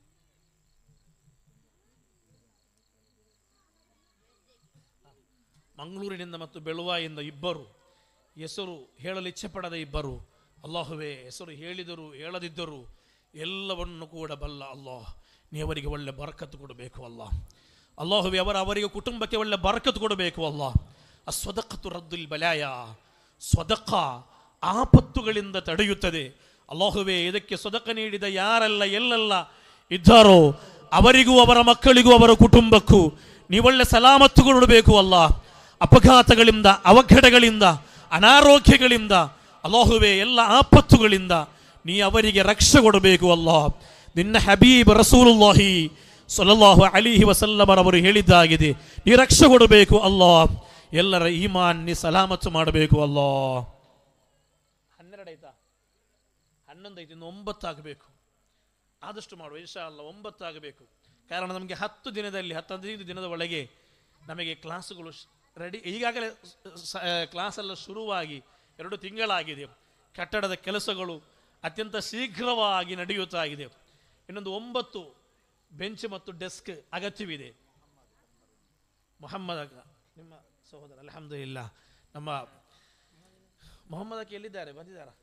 ಮಂಗಳೂರಿನಿಂದ ಮತ್ತು ಬೆಳುವಾಯಿಂದ ಇಬ್ಬರು ಹೆಸರು ಹೇಳಲು ಇಚ್ಛೆ ಪಡದ ಇಬ್ಬರು ಅಲ್ಲಾಹುವೇ ಹೆಸರು ಹೇಳಿದರು ಹೇಳದಿದ್ದರು ಎಲ್ಲವನ್ನು ಕೂಡ ಬಲ್ಲ ಅಲ್ಲಾಹ್ ನೀ ಅವರಿಗೆ ಒಳ್ಳೆ ಬರಕತ್ತು ಕೊಡಬೇಕು ಅಲ್ಲ ಅಲ್ಲಾಹುವೇ ಅವರ ಅವರಿಗೆ ಕುಟುಂಬಕ್ಕೆ ಒಳ್ಳೆ ಬರಕತ್ತು ಕೊಡಬೇಕು ಅಲ್ಲ ಆ ಸ್ವದಕತ್ತು ರದ್ದುಲ್ ಬಲಾಯ ಸ್ವದಕ ಆಪತ್ತುಗಳಿಂದ ತಡೆಯುತ್ತದೆ ಅಲ್ಲಾಹುವೇ ಇದಕ್ಕೆ ಸ್ವದಕ ನೀಡಿದ ಯಾರೆಲ್ಲ ಎಲ್ಲೆಲ್ಲ ಇದ್ದಾರೋ ಅವರಿಗೂ ಅವರ ಮಕ್ಕಳಿಗೂ ಅವರ ಕುಟುಂಬಕ್ಕೂ ನೀವೊಳ್ಳೆ ಸಲಾಮತ್ತು ಕೊಡಬೇಕು ಅಲ್ಲ ಅಪಘಾತಗಳಿಂದ ಅವಘಡಗಳಿಂದ ಅನಾರೋಗ್ಯಗಳಿಂದ ಅಲ್ಲಾಹುವೆ ಎಲ್ಲ ಆಪತ್ತುಗಳಿಂದ ನೀ ಅವರಿಗೆ ರಕ್ಷೆ ಕೊಡಬೇಕು ಅಲ್ಲಾ ನಿನ್ನ ಹಬೀಬ್ ರಸೂಲುಲ್ಲಾಹಿ ಸಲ್ಲಲ್ಲಾಹು ಅಲಿಹಿ ವಸಲ್ಲಮರವರು ಹೇಳಿದ್ದಾಗಿದೆ ನೀ ರಕ್ಷೆ ಕೊಡಬೇಕು ಅಲ್ಲಾ ಎಲ್ಲರ ಈಮಾನ್ ನೀ ಸಲಾಮತ್ತು ಮಾಡಬೇಕು ಅಲ್ಲಾ ಹನ್ನೆರಡು ಆಯ್ತಾ ಹನ್ನೊಂದು ಐತಿ ಇನ್ನು ಒಂಬತ್ತು ಆಗಬೇಕು ಆದಷ್ಟು ಮಾಡುವ ಇನ್ಶಾ ಅಲ್ಲ ಒಂಬತ್ತು ಆಗಬೇಕು ಕಾರಣ ನಮಗೆ ಹತ್ತು ದಿನದಲ್ಲಿ ಹತ್ತು ಹದಿನೈದು ದಿನದ ಒಳಗೆ ನಮಗೆ ಕ್ಲಾಸುಗಳು ರೆಡಿ ಈಗಾಗಲೇ ಕ್ಲಾಸ್ ಎಲ್ಲ ಶುರುವಾಗಿ ಎರಡು ತಿಂಗಳಾಗಿದೆ ಕಟ್ಟಡದ ಕೆಲಸಗಳು ಅತ್ಯಂತ ಶೀಘ್ರವಾಗಿ ನಡೆಯುತ್ತಾ ಇದೆ ಇನ್ನೊಂದು ಒಂಬತ್ತು ಬೆಂಚ್ ಮತ್ತು ಡೆಸ್ಕ್ ಅಗತ್ಯವಿದೆ ಮೊಹಮ್ಮದ್ ಅಕ್ಕ ನಿಮ್ಮ ಸಹೋದರ ಅಲ್ಹಮ್ದುಲಿಲ್ಲ ನಮ್ಮ ಮೊಹಮ್ಮದ್ ಅಕ್ಕ ಎಲ್ಲಿದ್ದಾರೆ ಬಂದಿದ್ದಾರಾ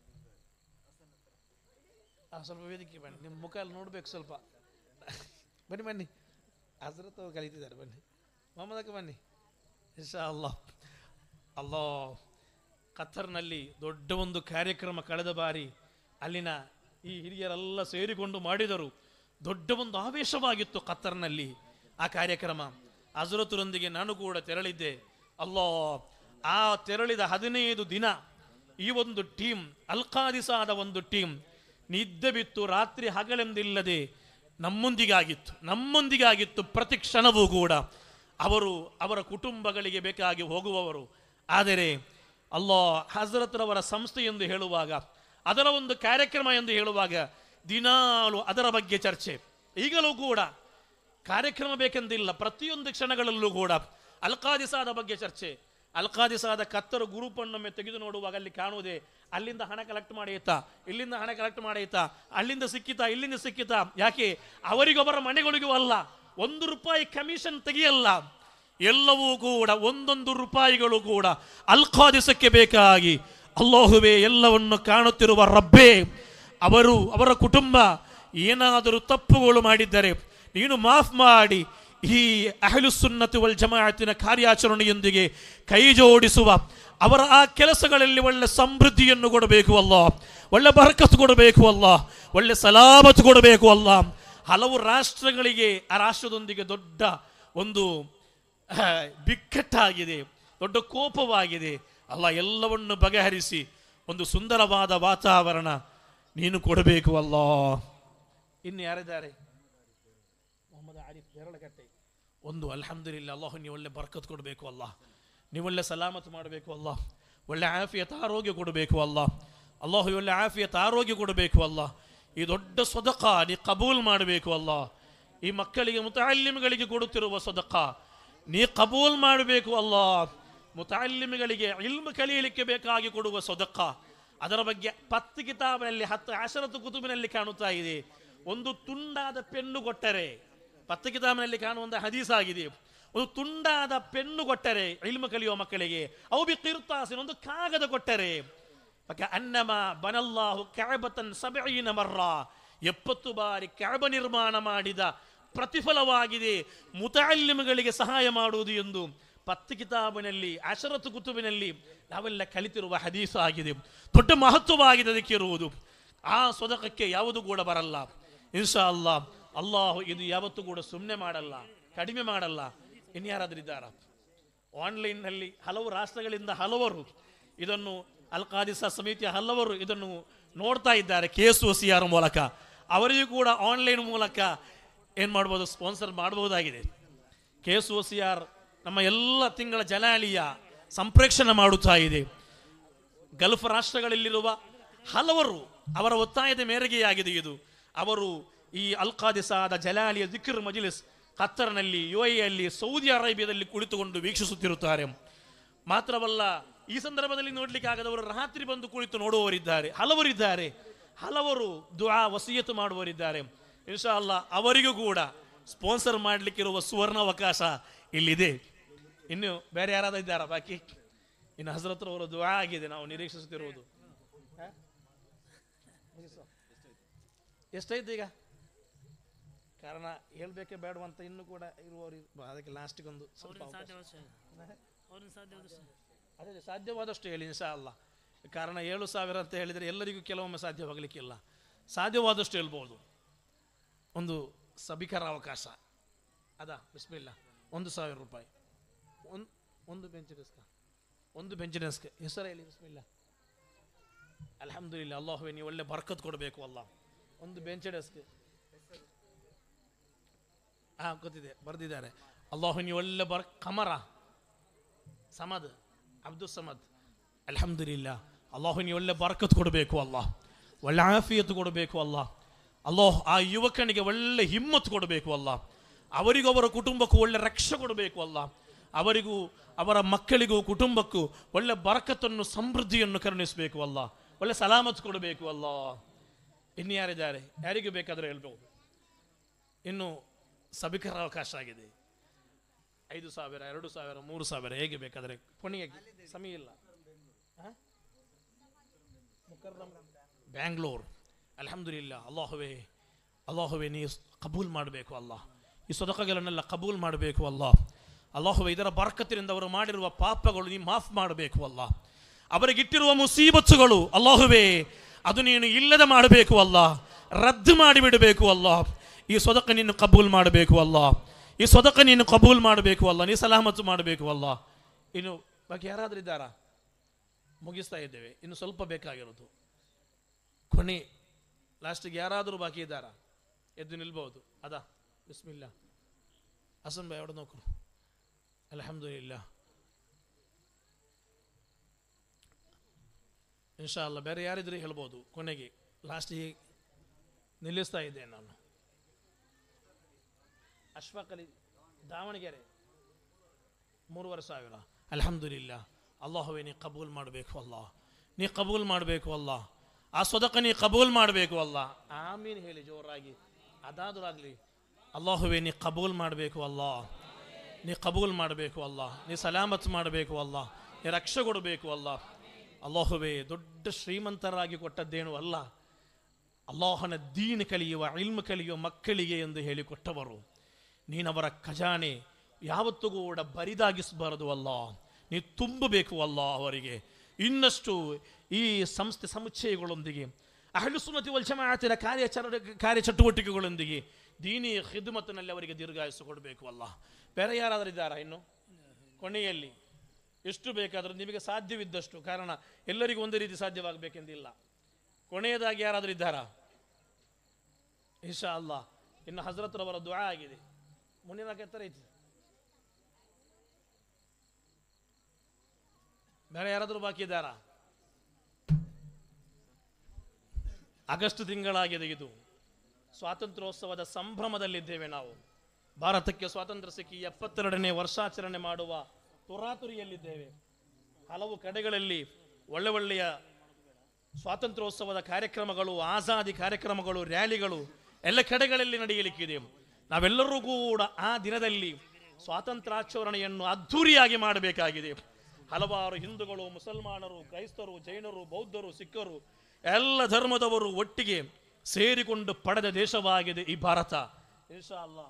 ಆ, ಸ್ವಲ್ಪ ವೇದಿಕೆ ಬನ್ನಿ ನಿಮ್ಮ ಮುಖ ಅಲ್ಲಿ ನೋಡ್ಬೇಕು ಸ್ವಲ್ಪ ಬನ್ನಿ ಬನ್ನಿ ಹಸ್ರತ್ ಅವ್ರು ಕಲಿತಿದ್ದಾರೆ ಬನ್ನಿ ಮೊಹಮ್ಮದ್ ಅಕ್ಕ ಬನ್ನಿ ಇನ್ಶಾ ಅಲ್ಲಾ ಅಲ್ಲೋ ಕತ್ತರ್ನಲ್ಲಿ ದೊಡ್ಡ ಒಂದು ಕಾರ್ಯಕ್ರಮ ಕಳೆದ ಬಾರಿ ಅಲ್ಲಿನ ಈ ಹಿರಿಯರೆಲ್ಲ ಸೇರಿಕೊಂಡು ಮಾಡಿದರು ದೊಡ್ಡ ಒಂದು ಆವೇಶವಾಗಿತ್ತು ಕತ್ತರ್ನಲ್ಲಿ ಆ ಕಾರ್ಯಕ್ರಮ ಹಜರತರೊಂದಿಗೆ ನಾನು ಕೂಡ ತೆರಳಿದ್ದೆ ಅಲ್ಲೋ ಆ ತೆರಳಿದ ಹದಿನೈದು ದಿನ ಈ ಒಂದು ಟೀಮ್ ಅಲ್ಕಾದಿಸಾದ ಒಂದು ಟೀಮ್ ನಿದ್ದೆ ಬಿತ್ತು ರಾತ್ರಿ ಹಗಲೆಂದಿಲ್ಲದೆ ನಮ್ಮೊಂದಿಗಾಗಿತ್ತು ನಮ್ಮೊಂದಿಗಾಗಿತ್ತು ಪ್ರತಿ ಕ್ಷಣವೂ ಕೂಡ ಅವರು ಅವರ ಕುಟುಂಬಗಳಿಗೆ ಬೇಕಾಗಿ ಹೋಗುವವರು ಆದರೆ ಅಲ್ಲೋ ಹಜರತ್ರವರ ಸಂಸ್ಥೆ ಎಂದು ಹೇಳುವಾಗ ಅದರ ಒಂದು ಕಾರ್ಯಕ್ರಮ ಎಂದು ಹೇಳುವಾಗ ದಿನಾಲು ಅದರ ಬಗ್ಗೆ ಚರ್ಚೆ ಈಗಲೂ ಕೂಡ ಕಾರ್ಯಕ್ರಮ ಬೇಕೆಂದಿಲ್ಲ ಪ್ರತಿಯೊಂದು ಕ್ಷಣಗಳಲ್ಲೂ ಕೂಡ ಅಲ್ಕಾದಿಸಾದ ಬಗ್ಗೆ ಚರ್ಚೆ ಅಲ್ಕಾದಿಸಾದ ಕತ್ತರು ಗುರುಪಣ್ಣೊಮ್ಮೆ ತೆಗೆದು ನೋಡುವಾಗ ಅಲ್ಲಿ ಕಾಣುವುದೇ ಅಲ್ಲಿಂದ ಹಣ ಕಲೆಕ್ಟ್ ಮಾಡೈತಾ ಇಲ್ಲಿಂದ ಹಣ ಕಲೆಕ್ಟ್ ಮಾಡೈತಾ ಅಲ್ಲಿಂದ ಸಿಕ್ಕಿತಾ ಇಲ್ಲಿಂದ ಸಿಕ್ಕಿತಾ ಯಾಕೆ ಅವರಿಗೊಬ್ಬರ ಮನೆಗಳಿಗೂ ಅಲ್ಲ ಒಂದು ರೂಪಾಯಿ ಕಮಿಷನ್ ತೆಗೆಯಲ್ಲ ಎಲ್ಲವೂ ಕೂಡ ಒಂದೊಂದು ರೂಪಾಯಿಗಳು ಕೂಡ ಅಲ್ಕಾದಿಸಕ್ಕೆ ಬೇಕಾಗಿ ಅಲ್ಲಾಹುವೇ ಎಲ್ಲವನ್ನು ಕಾಣುತ್ತಿರುವ ರಬ್ಬೇ ಅವರು ಅವರ ಕುಟುಂಬ ಏನಾದರೂ ತಪ್ಪುಗಳು ಮಾಡಿದ್ದರೆ ನೀನು ಮಾಫ್ ಮಾಡಿ ಈ ಅಹಲು ಸುನ್ನತಿ ವಲ್ ಜಮಾಅತಿನ ಕಾರ್ಯಾಚರಣೆಯೊಂದಿಗೆ ಕೈ ಜೋಡಿಸುವ ಅವರ ಆ ಕೆಲಸಗಳಲ್ಲಿ ಒಳ್ಳೆ ಸಮೃದ್ಧಿಯನ್ನು ಕೊಡಬೇಕು ಅಲ್ಲ ಒಳ್ಳೆ ಬರಕತ್ತು ಕೊಡಬೇಕು ಅಲ್ಲ ಒಳ್ಳೆ ಸಲಾಮತ್ತು ಕೊಡಬೇಕು ಅಲ್ಲ ಹಲವು ರಾಷ್ಟ್ರಗಳಿಗೆ ಆ ರಾಷ್ಟ್ರದೊಂದಿಗೆ ದೊಡ್ಡ ಒಂದು ಆ, ಬಿಕ್ಕಟ್ಟಾಗಿದೆ ದೊಡ್ಡ ಕೋಪವಾಗಿದೆ ಅಲ್ಲ ಎಲ್ಲವನ್ನು ಬಗೆಹರಿಸಿ ಒಂದು ಸುಂದರವಾದ ವಾತಾವರಣ ನೀನು ಕೊಡಬೇಕು ಅಲ್ಲ ಇನ್ನು ಯಾರಿದ್ದಾರೆ ಮೊಹಮ್ಮದ್ ಆರಿಫ್ ಬೆರಳಗಟ್ಟೆ ಒಂದು ಅಲ್ಹಮ್ದುಲಿಲ್ಲ ಅಲ್ಲಾಹ್ ನೀವು ಒಳ್ಳೆ ಬರ್ಕತ್ ಕೊಡಬೇಕು ಅಲ್ಲ ನೀವು ಒಳ್ಳೆ ಸಲಾಮತ್ ಮಾಡಬೇಕು ಅಲ್ಲ ಒಳ್ಳೆ ಆಫಿಯತ್ ಆರೋಗ್ಯ ಕೊಡಬೇಕು ಅಲ್ಲ ಅಲ್ಲಾಹು ಒಳ್ಳೆ ಆಫಿಯತ್ ಆರೋಗ್ಯ ಕೊಡಬೇಕು ಅಲ್ಲ ಈ ದೊಡ್ಡ ಸ್ವದಕ ನೀ ಕಬೂಲ್ ಮಾಡಬೇಕು ಅಲ್ಲ ಈ ಮಕ್ಕಳಿಗೆ ಮುತಾಲಿಮ್ಗಳಿಗೆ ಕೊಡುತ್ತಿರುವ ಸ್ವದಕ ನೀ ಕಬೂಲ್ ಮಾಡಬೇಕು ಅಲ್ಲ ಮುತಾಲಿಮ್ಗಳಿಗೆ ಇಲ್ಮ ಕಲಿಯಲಿಕ್ಕೆ ಬೇಕಾಗಿ ಕೊಡುವ ಸ್ವದಕ ಅದರ ಬಗ್ಗೆ ಪತ್ತು ಕಿತಾಬಿನಲ್ಲಿ ಹತ್ತು ಅಶರತ್ತು ಕುತುಬಿನಲ್ಲಿ ಕಾಣುತ್ತಾ ಇದೆ ಒಂದು ತುಂಡಾದ ಪೆನ್ನು ಕೊಟ್ಟರೆ ಪತ್ತು ಕಿತಾಬಿನಲ್ಲಿ ಕಾಣುವಂತ ಹದೀಸ್ ಆಗಿದೆ ಒಂದು ತುಂಡಾದ ಪೆನ್ನು ಕೊಟ್ಟರೆ ಇಲ್ಮ ಕಲಿಯುವ ಮಕ್ಕಳಿಗೆ ಅವು ಬಿ ಕಿರ್ತಾಸಿನ ಒಂದು ಕಾಗದ ಕೊಟ್ಟರೆ ಪಕ್ಕ ಅನ್ನಮ ಬನಲ್ಲಾಹು ಕ್ಯಾಬತನ್ ಸಬೀನ ಮರ್ರ ಎಪ್ಪತ್ತು ಬಾರಿ ಕ್ಯಾಬ ನಿರ್ಮಾಣ ಮಾಡಿದ ಪ್ರತಿಫಲವಾಗಿದೆ ಮುತಾಲಿಮ್ಗಳಿಗೆ ಸಹಾಯ ಮಾಡುವುದು ಎಂದು ಪತ್ತು ಕಿತಾಬಿನಲ್ಲಿ ಅಶರತ್ತು ಕುತುಬಿನಲ್ಲಿ ನಾವೆಲ್ಲ ಕಲಿತಿರುವ ಹದೀಸ ಆಗಿದೆ ದೊಡ್ಡ ಮಹತ್ವವಾಗಿದೆ ಅದಕ್ಕೆ ಇರುವುದು ಆ ಸ್ವದಕಕ್ಕೆ ಯಾವುದು ಕೂಡ ಬರಲ್ಲ ಇನ್ಶಾ ಅಲ್ಲಾ ಅಲ್ಲಾಹು ಇದು ಯಾವತ್ತೂ ಕೂಡ ಸುಮ್ಮನೆ ಮಾಡಲ್ಲ ಕಡಿಮೆ ಮಾಡಲ್ಲ ಇನ್ಯಾರಾದ್ರೂ ಇದ್ದಾರಾ ಆನ್ಲೈನ್ನಲ್ಲಿ ಹಲವು ರಾಷ್ಟ್ರಗಳಿಂದ ಹಲವರು ಇದನ್ನು ಅಲ್ಕಾದಿಸ ಸಮಿತಿಯ ಹಲವರು ಇದನ್ನು ನೋಡ್ತಾ ಇದ್ದಾರೆ K S O C R ಮೂಲಕ ಅವರಿಗೂ ಕೂಡ ಆನ್ಲೈನ್ ಮೂಲಕ ಏನು ಮಾಡ್ಬೋದು ಸ್ಪಾನ್ಸರ್ ಮಾಡಬಹುದಾಗಿದೆ K S O C R ನಮ್ಮ ಎಲ್ಲ ತಿಂಗಳ ಜಲಾಲಿಯ ಸಂಪ್ರೇಕ್ಷಣೆ ಮಾಡುತ್ತಾ ಇದೆ ಗಲ್ಫ್ ರಾಷ್ಟ್ರಗಳಲ್ಲಿರುವ ಹಲವರು ಅವರ ಒತ್ತಾಯದ ಮೇರೆಗೆ ಆಗಿದೆ ಇದು ಅವರು ಈ ಅಲ್ಕಾದಿಸಾದ ಜಲಾಲಿಯ ದಿಕ್ರ್ ಮಜಿಲಿಸ್ ಕತ್ತರ್ನಲ್ಲಿ ಯು ಎಲ್ಲಿ ಸೌದಿ ಅರೇಬಿಯಾದಲ್ಲಿ ಕುಳಿತುಕೊಂಡು ವೀಕ್ಷಿಸುತ್ತಿರುತ್ತಾರೆ ಮಾತ್ರವಲ್ಲ ಈ ಸಂದರ್ಭದಲ್ಲಿ ನೋಡ್ಲಿಕ್ಕೆ ಆಗದವರು ರಾತ್ರಿ ಬಂದು ಕುಳಿತು ನೋಡುವವರಿದ್ದಾರೆ ಹಲವರಿದ್ದಾರೆ ಹಲವರು ದುಆ ವಸೀಯತು ಮಾಡುವವರಿದ್ದಾರೆ ಇನ್ಶಾ ಅಲ್ಲ ಅವರಿಗೂ ಕೂಡ ಸ್ಪಾನ್ಸರ್ ಮಾಡಲಿಕ್ಕಿರುವ ಸುವರ್ಣ ಅವಕಾಶ ಇಲ್ಲಿದೆ ಇನ್ನು ಬೇರೆ ಯಾರಾದ್ರೂ ಇದ್ದಾರಾ ಬಾಕಿ ಇನ್ನು ಹಜರತ್ರವರ ದುಆ ಆಗಿದೆ ನಾವು ನಿರೀಕ್ಷಿಸುತ್ತಿರುವುದು ಹ? ಮುಗಿಸು. ಎಷ್ಟಾಯ್ತು ಈಗ ಕಾರಣ ಹೇಳ್ಬೇಕೆ ಬೇಡವಂತ ಇನ್ನು ಕೂಡ ಇರುವವರು ಇರ್- ಅದಕ್ಕೆ ಲಾಸ್ಟಿಗೆ ಒಂದು ಸ್ವಲ್ಪ ಅವಕಾಶ. ಅವ್ರನ್ನ ಸಾಧ್ಯವಾದಷ್ಟು ಅದೇ ಅದೇ, ಸಾಧ್ಯವಾದಷ್ಟು ಹೇಳಿ ಇನ್ಶಾ ಅಲ್ಲ ಕಾರಣ ಏಳು ಸಾವಿರ ಅಂತ ಹೇಳಿದರೆ ಎಲ್ಲರಿಗೂ ಕೆಲವೊಮ್ಮೆ ಸಾಧ್ಯವಾಗಲಿಕ್ಕಿಲ್ಲ ಸಾಧ್ಯವಾದಷ್ಟು ಹೇಳ್ಬೋದು ಒಂದು ಸಭಿಕರ ಅವಕಾಶ ಅದ ಬಿಸ್ಮಿಲ್ಲ ಒಂದು ಸಾವಿರ ರೂಪಾಯಿ ಒಂದು ಒಂದು ಬೆಂಚ್ ಡಿಸ್ಕ ಒಂದು ಬೆಂಚಿನ ಡೆಸ್ಕ್ ಹೆಸರು ಹೇಳಿ ಬಿಸ್ಮಿಲ್ಲ ಅಲ್ಹಮ್ದುಲಿಲ್ಲ ಅಲ್ಲಾಹುವೆ ನೀವು ಒಳ್ಳೆ ಬರ್ಕತ್ ಕೊಡಬೇಕು ಅಲ್ಲ ಒಂದು ಬೆಂಚ್ ಡೆಸ್ಕ್ ಹಾ ಗೊತ್ತಿದೆ ಬರೆದಿದ್ದಾರೆ ಅಲ್ಲಾಹು ನೀವು ಒಳ್ಳೆ ಬರ್ ಕಮರ ಸಮದ್ ಅಬ್ದುಲ್ ಸಮದ್ ಅಲ್ಹಮ್ದುಲಿಲ್ಲ ಅಲ್ಲಾಹು ನೀವು ಒಳ್ಳೆ ಬರ್ಕತ್ ಕೊಡಬೇಕು ಅಲ್ಲ ಒಳ್ಳೆ ಆಫಿಯತ್ ಕೊಡಬೇಕು ಅಲ್ಲ ಅಲ್ಲಾಹ್ ಆ ಯುವಕನಿಗೆ ಒಳ್ಳೆ ಹಿಮ್ಮತ್ತು ಕೊಡಬೇಕು ಅಲ್ಲ ಅವರಿಗೂ ಅವರ ಕುಟುಂಬಕ್ಕೂ ಒಳ್ಳೆ ರಕ್ಷೆ ಕೊಡಬೇಕು ಅಲ್ಲ ಅವರಿಗೂ ಅವರ ಮಕ್ಕಳಿಗೂ ಕುಟುಂಬಕ್ಕೂ ಒಳ್ಳೆ ಬರಕತ್ತನ್ನು ಸಮೃದ್ಧಿಯನ್ನು ಕರುಣಿಸಬೇಕು ಅಲ್ಲ ಒಳ್ಳೆ ಸಲಾಮತ್ ಕೊಡಬೇಕು ಅಲ್ಲ ಇನ್ನು ಯಾರಿದ್ದಾರೆ ಯಾರಿಗೂ ಬೇಕಾದರೂ ಹೇಳ್ಬೋದು ಇನ್ನು ಸಭಿಕರ ಅವಕಾಶ ಆಗಿದೆ ಐದು ಸಾವಿರ ಎರಡು ಸಾವಿರ ಮೂರು ಸಾವಿರ ಹೇಗೆ ಬೇಕಾದರೆ ಕೊನೆಗೆ ಸಮಯ ಇಲ್ಲ ಹ? ಮುಕರ್ರಮ್ ಬ್ಯಾಂಗ್ಳೂರ್ ಅಲ್ಹಮ್ದುಲಿಲ್ಲ ಅಲ್ಲಾಹುವೇ ಅಲ್ಲಾಹುವೇ ನೀ ಕಬೂಲ್ ಮಾಡಬೇಕು ಅಲ್ಲ ಈ ಸೊದಕಗಳನ್ನೆಲ್ಲ ಕಬೂಲ್ ಮಾಡಬೇಕು ಅಲ್ಲ ಅಲ್ಲಾಹುವೇ ಇದರ ಬರ್ಕತ್ತಿನಿಂದ ಅವರು ಮಾಡಿರುವ ಪಾಪಗಳು ನೀ ಮಾಫ್ ಮಾಡಬೇಕು ಅಲ್ಲ ಅವರಿಗಿಟ್ಟಿರುವ ಮುಸೀಬತ್ತುಗಳು ಅಲ್ಲಾಹುವೇ ಅದು ನೀನು ಇಲ್ಲದ ಮಾಡಬೇಕು ಅಲ್ಲ ರದ್ದು ಮಾಡಿಬಿಡಬೇಕು ಅಲ್ಲ ಈ ಸೊದಕ ನೀನು ಕಬೂಲ್ ಮಾಡಬೇಕು ಅಲ್ಲ ಈ ಸೊದಕ ನೀನು ಕಬೂಲ್ ಮಾಡಬೇಕು ಅಲ್ಲ ನೀ ಸಲಾಮತ್ತು ಮಾಡಬೇಕು ಅಲ್ಲ ಇನ್ನು ಬಾಕಿ ಯಾರಾದ್ರೂ ಇದ್ದಾರಾ ಮುಗಿಸ್ತಾ ಇದ್ದೇವೆ ಇನ್ನು ಸ್ವಲ್ಪ ಬೇಕಾಗಿರೋದು ಕೊನೆ ಲಾಸ್ಟಿಗೆ ಯಾರಾದರೂ ಬಾಕಿ ಇದ್ದಾರಾ ಎದ್ದು ನಿಲ್ಬಹುದು ಅದಾ ಬಿಸ್ಮಿಲ್ಲ ಹಸನ್ ಬಾಯ್ ಅವಡ ನೋಕರು ಅಲ್ಹಮ್ದುಲಿಲ್ಲ ಇನ್ಶಾ ಅಲ್ಲ ಬೇರೆ ಯಾರಿದ್ರೆ ಹೇಳ್ಬೋದು ಕೊನೆಗೆ ಲಾಸ್ಟಿಗೆ ನಿಲ್ಲಿಸ್ತಾ ಇದ್ದೇನೆ ನಾನು ಅಶ್ಫಾಕ್ ಅಲಿ ದಾವಣಗೆರೆ ಮೂರುವರೆ ಸಾವಿರ ಅಲ್ಹಮ್ದುಲಿಲ್ಲ ಅಲ್ಲಾಹುವೆ ನೀ ಕಬೂಲ್ ಮಾಡಬೇಕು ಅಲ್ಲ ನೀ ಕಬೂಲ್ ಮಾಡಬೇಕು ಅಲ್ಲ ಆ ಸ್ವದಕ ನೀ ಕಬೂಲ್ ಮಾಡಬೇಕು ಅಲ್ಲ ಆಮೀನ್ ಹೇಳಿ ಜೋರಾಗಿ ಅದಾದ್ರೂ ಆಗಲಿ ಅಲ್ಲಾಹುವೆ ನೀ ಕಬೂಲ್ ಮಾಡಬೇಕು ಅಲ್ಲ ನೀ ಕಬೂಲ್ ಮಾಡಬೇಕು ಅಲ್ಲ ನೀ ಸಲಾಮತ್ ಮಾಡಬೇಕು ಅಲ್ಲ ನೀ ರಕ್ಷೆ ಕೊಡಬೇಕು ಅಲ್ಲ ಅಲ್ಲಾಹುವೆ ದೊಡ್ಡ ಶ್ರೀಮಂತರಾಗಿ ಕೊಟ್ಟದ್ದೇನು ಅಲ್ಲ ಅಲ್ಲಾಹನ ದೀನ್ ಕಲಿಯುವ ಇಲ್ಮ ಕಲಿಯುವ ಮಕ್ಕಳಿಗೆ ಎಂದು ಹೇಳಿಕೊಟ್ಟವರು ನೀನವರ ಖಜಾನೆ ಯಾವತ್ತೂ ಕೂಡ ಬರಿದಾಗಿಸಬಾರದು ಅಲ್ಲ ನೀ ತುಂಬಬೇಕು ಅಲ್ಲ ಅವರಿಗೆ ಇನ್ನಷ್ಟು ಈ ಸಂಸ್ಥೆ ಸಮುಚ್ಚಯಗಳೊಂದಿಗೆ ಅಹಲು ಸುನ್ನತಿ ವಲ್ ಜಮಾಅತಿನ ಕಾರ್ಯಾಚರ ಕಾರ್ಯಚಟುವಟಿಕೆಗಳೊಂದಿಗೆ ದೀನಿ ಖಿದ್ಮತ್ನಲ್ಲಿ ಅವರಿಗೆ ದೀರ್ಘಾಯಸ್ಸು ಕೊಡಬೇಕು ಅಲ್ಲ ಬೇರೆ ಯಾರಾದರೂ ಇದ್ದಾರಾ ಇನ್ನು ಕೊನೆಯಲ್ಲಿ ಎಷ್ಟು ಬೇಕಾದರೂ ನಿಮಗೆ ಸಾಧ್ಯವಿದ್ದಷ್ಟು ಕಾರಣ ಎಲ್ಲರಿಗೂ ಒಂದು ರೀತಿ ಸಾಧ್ಯವಾಗಬೇಕೆಂದಿಲ್ಲ ಕೊನೆಯದಾಗಿ ಯಾರಾದರೂ ಇದ್ದಾರಾ ಇನ್ಶಾ ಅಲ್ಲ ಇನ್ನು ಹಜರತ್ರವರ ದುಆ ಆಗಿದೆ ಮುಂದಿನ ಎತ್ತರ ಐತಿ ಬೇರೆ ಯಾರಾದರೂ ಬಾಕಿ ಇದ್ದಾರಾ ಆಗಸ್ಟ್ ತಿಂಗಳಾಗಿದೆ ಇದು ಸ್ವಾತಂತ್ರ್ಯೋತ್ಸವದ ಸಂಭ್ರಮದಲ್ಲಿದ್ದೇವೆ ನಾವು ಭಾರತಕ್ಕೆ ಸ್ವಾತಂತ್ರ್ಯ ಸಿಕ್ಕಿ ಎಪ್ಪತ್ತೆರಡನೇ ವರ್ಷಾಚರಣೆ ಮಾಡುವ ತುರಾತುರಿಯಲ್ಲಿದ್ದೇವೆ ಹಲವು ಕಡೆಗಳಲ್ಲಿ ಒಳ್ಳೆ ಒಳ್ಳೆಯ ಸ್ವಾತಂತ್ರ್ಯೋತ್ಸವದ ಕಾರ್ಯಕ್ರಮಗಳು ಆಜಾದಿ ಕಾರ್ಯಕ್ರಮಗಳು ರ್ಯಾಲಿಗಳು ಎಲ್ಲ ಕಡೆಗಳಲ್ಲಿ ನಡೆಯಲಿಕ್ಕಿದೆ ನಾವೆಲ್ಲರೂ ಕೂಡ ಆ ದಿನದಲ್ಲಿ ಸ್ವಾತಂತ್ರ್ಯಾಚರಣೆಯನ್ನು ಅದ್ಧೂರಿಯಾಗಿ ಮಾಡಬೇಕಾಗಿದೆ ಹಲವಾರು ಹಿಂದೂಗಳು ಮುಸಲ್ಮಾನರು ಕ್ರೈಸ್ತರು ಜೈನರು ಬೌದ್ಧರು ಸಿಖ್ಖರು ಎಲ್ಲ ಧರ್ಮದವರು ಒಟ್ಟಿಗೆ ಸೇರಿಕೊಂಡು ಪಡೆದ ದೇಶವಾಗಿದೆ ಈ ಭಾರತ ಇನ್ಶಾ ಅಲ್ಲಾ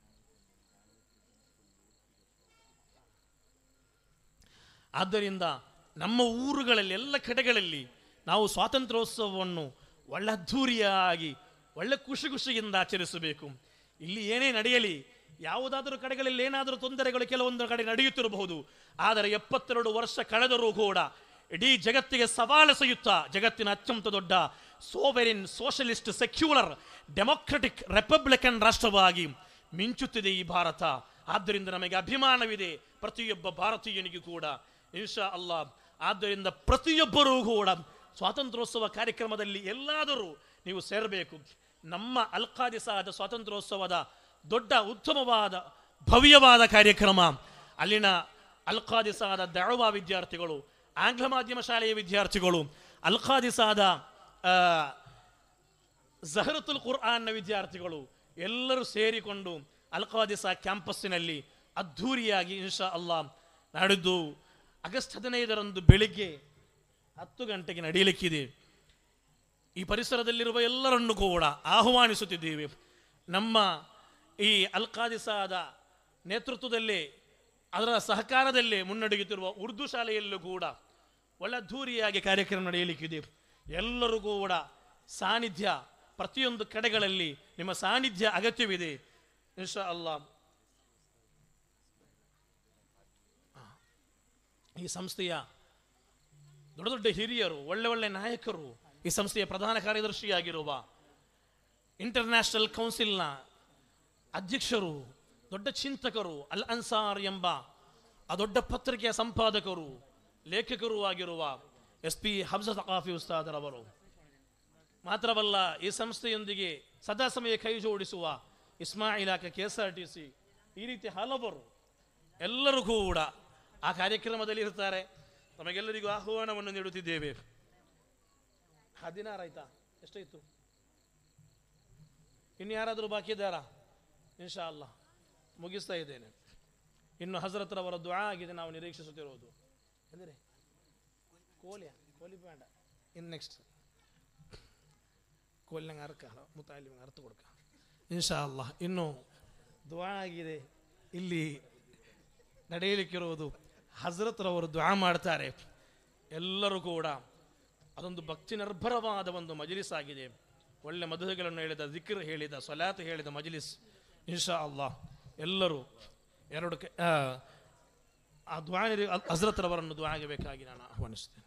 ಆದ್ದರಿಂದ ನಮ್ಮ ಊರುಗಳಲ್ಲಿ ಎಲ್ಲ ಕಡೆಗಳಲ್ಲಿ ನಾವು ಸ್ವಾತಂತ್ರ್ಯೋತ್ಸವವನ್ನು ಒಳ್ಳೆ ಅದ್ಧೂರಿಯಾಗಿ ಒಳ್ಳೆ ಖುಷಿ ಖುಷಿಯಿಂದ ಆಚರಿಸಬೇಕು ಇಲ್ಲಿ ಏನೇ ನಡೆಯಲಿ ಯಾವುದಾದರೂ ಕಡೆಗಳಲ್ಲಿ ಏನಾದರೂ ತೊಂದರೆಗಳು ಕೆಲವೊಂದು ಕಡೆ ನಡೆಯುತ್ತಿರಬಹುದು ಆದರೆ ಎಪ್ಪತ್ತೆರಡು ವರ್ಷ ಕಳೆದರೂ ಕೂಡ ಇಡೀ ಜಗತ್ತಿಗೆ ಸವಾಲೆಸೆಯುತ್ತಾ ಜಗತ್ತಿನ ಅತ್ಯಂತ ದೊಡ್ಡ sovereign socialist secular democratic republican ರಾಷ್ಟ್ರವಾಗಿ ಮಿಂಚುತ್ತಿದೆ ಈ ಭಾರತ ಆದ್ದರಿಂದ ನಮಗೆ ಅಭಿಮಾನವಿದೆ ಪ್ರತಿಯೊಬ್ಬ ಭಾರತೀಯನಿಗೂ ಕೂಡ ಇನ್ಶಾ ಅಲ್ಲಾ ಆದ್ದರಿಂದ ಪ್ರತಿಯೊಬ್ಬರೂ ಕೂಡ ಸ್ವಾತಂತ್ರ್ಯೋತ್ಸವ ಕಾರ್ಯಕ್ರಮದಲ್ಲಿ ಎಲ್ಲಾದರೂ ನೀವು ಸೇರಬೇಕು ನಮ್ಮ ಅಲ್ಕಾದಿಸಾದ ಸ್ವಾತಂತ್ರ್ಯೋತ್ಸವದ ದೊಡ್ಡ ಉತ್ತಮವಾದ ಭವ್ಯವಾದ ಕಾರ್ಯಕ್ರಮ ಅಲ್ಲಿನ ಅಲ್ಕಾದಿಸಾದ ದಳವಾ ವಿದ್ಯಾರ್ಥಿಗಳು ಆಂಗ್ಲ ಮಾಧ್ಯಮ ಶಾಲೆಯ ವಿದ್ಯಾರ್ಥಿಗಳು ಅಲ್ಕಾದಿಸಾದ ಆ, ಜಹರತುಲ್ ಕುರ್ಆನ್ನ ವಿದ್ಯಾರ್ಥಿಗಳು ಎಲ್ಲರೂ ಸೇರಿಕೊಂಡು ಅಲ್ಕಾದಿಸಾ ಕ್ಯಾಂಪಸ್ಸಿನಲ್ಲಿ ಅದ್ಧೂರಿಯಾಗಿ ಇನ್ಶಾ ಅಲ್ಲಾ ನಾಡಿದ್ದು ಆಗಸ್ಟ್ ಹದಿನೈದರಂದು ಬೆಳಿಗ್ಗೆ ಹತ್ತು ಗಂಟೆಗೆ ನಡೆಯಲಿಕ್ಕಿದೆ ಈ ಪರಿಸರದಲ್ಲಿರುವ ಎಲ್ಲರನ್ನು ಕೂಡ ಆಹ್ವಾನಿಸುತ್ತಿದ್ದೇವೆ ನಮ್ಮ ಈ ಅಲ್ಕಾದಿಸಾದ ನೇತೃತ್ವದಲ್ಲೇ ಅದರ ಸಹಕಾರದಲ್ಲೇ ಮುನ್ನಡೆಯುತ್ತಿರುವ ಉರ್ದು ಶಾಲೆಯಲ್ಲೂ ಕೂಡ ಒಳ್ಳೆ ಅದ್ಧೂರಿಯಾಗಿ ಕಾರ್ಯಕ್ರಮ ನಡೆಯಲಿಕ್ಕಿದೆ ಎಲ್ಲರೂ ಕೂಡ ಸಾನ್ನಿಧ್ಯ ಪ್ರತಿಯೊಂದು ಕಡೆಗಳಲ್ಲಿ ನಿಮ್ಮ ಸಾನ್ನಿಧ್ಯ ಅಗತ್ಯವಿದೆ ಇನ್ಶಾ ಅಲ್ಲಾ ಈ ಸಂಸ್ಥೆಯ ದೊಡ್ಡ ದೊಡ್ಡ ಹಿರಿಯರು ಒಳ್ಳೆ ಒಳ್ಳೆ ನಾಯಕರು ಈ ಸಂಸ್ಥೆಯ ಪ್ರಧಾನ ಕಾರ್ಯದರ್ಶಿಯಾಗಿರುವ ಇಂಟರ್ನ್ಯಾಷನಲ್ ಕೌನ್ಸಿಲ್ನ ಅಧ್ಯಕ್ಷರು ದೊಡ್ಡ ಚಿಂತಕರು ಅಲ್ ಅನ್ಸಾರ್ ಎಂಬ ಆ ದೊಡ್ಡ ಪತ್ರಿಕೆಯ ಸಂಪಾದಕರು ಲೇಖಕರು ಆಗಿರುವ ಎಸ್ ಪಿ ಹಬ್ಜತ್ ಕಾಫಿ ಉಸ್ತಾದರವರು ಮಾತ್ರವಲ್ಲ ಈ ಸಂಸ್ಥೆಯೊಂದಿಗೆ ಸದಾ ಸಮಯ ಕೈ ಜೋಡಿಸುವ ಇಸ್ಮಾಯಿಲಾಕ K S R T C ಈ ರೀತಿ ಹಲವರು ಎಲ್ಲರೂ ಕೂಡ ಆ ಕಾರ್ಯಕ್ರಮದಲ್ಲಿ ಇರ್ತಾರೆ ನಮಗೆಲ್ಲರಿಗೂ ಆಹ್ವಾನವನ್ನು ನೀಡುತ್ತಿದ್ದೇವೆ ಹದಿನಾರು ಆಯ್ತಾ ಎಷ್ಟಾಯ್ತು ಇನ್ನು ಯಾರಾದರೂ ಬಾಕಿ ಇದ್ದಾರಾ ಇನ್ಶಾ ಅಲ್ಲ ಮುಗಿಸ್ತಾ ಇದ್ದೇನೆ ಇನ್ನು ಹಜರತ್ರವರ ದುಆ ಆಗಿದೆ ನಾವು ನಿರೀಕ್ಷಿಸುತ್ತಿರುವುದು ಅಂದರೆ ಕೋಲಿಯ ಕೋಲಿ ಬೇಡ ಇನ್ನು ನೆಕ್ಸ್ಟ್ ಕೋಲಿನಂಗೆ ಅರ್ಕ ಮುತಾಲಿ ಅರ್ಥ ಕೊಡ್ಕ ಇನ್ಶಾ ಅಲ್ಲ ಇನ್ನು ದುಆ ಆಗಿದೆ ಇಲ್ಲಿ ನಡೆಯಲಿಕ್ಕಿರುವುದು ಹಜರತ್ರವರು ದುಆ ಮಾಡ್ತಾರೆ ಎಲ್ಲರೂ ಕೂಡ ಅದೊಂದು ಭಕ್ತಿ ನಿರ್ಭರವಾದ ಒಂದು ಮಜಲಿಸ್ ಆಗಿದೆ ಒಳ್ಳೆ ಮದುವೆಗಳನ್ನು ಹೇಳಿದ ದಿಕ್ರ್ ಹೇಳಿದ ಸ್ವಲಾತ್ ಹೇಳಿದ ಮಜಲಿಸ್ ಇನ್ಶಾ ಅಲ್ಲಾಹ್ ಎಲ್ಲರೂ ಎರಡು ಕ- ಆ, ಆ ದ್ವಾನಿ ಹಜರತ್ರವರನ್ನು ದ್ವಾಗಬೇಕಾಗಿ ನಾನು ಆಹ್ವಾನಿಸ್ತೇನೆ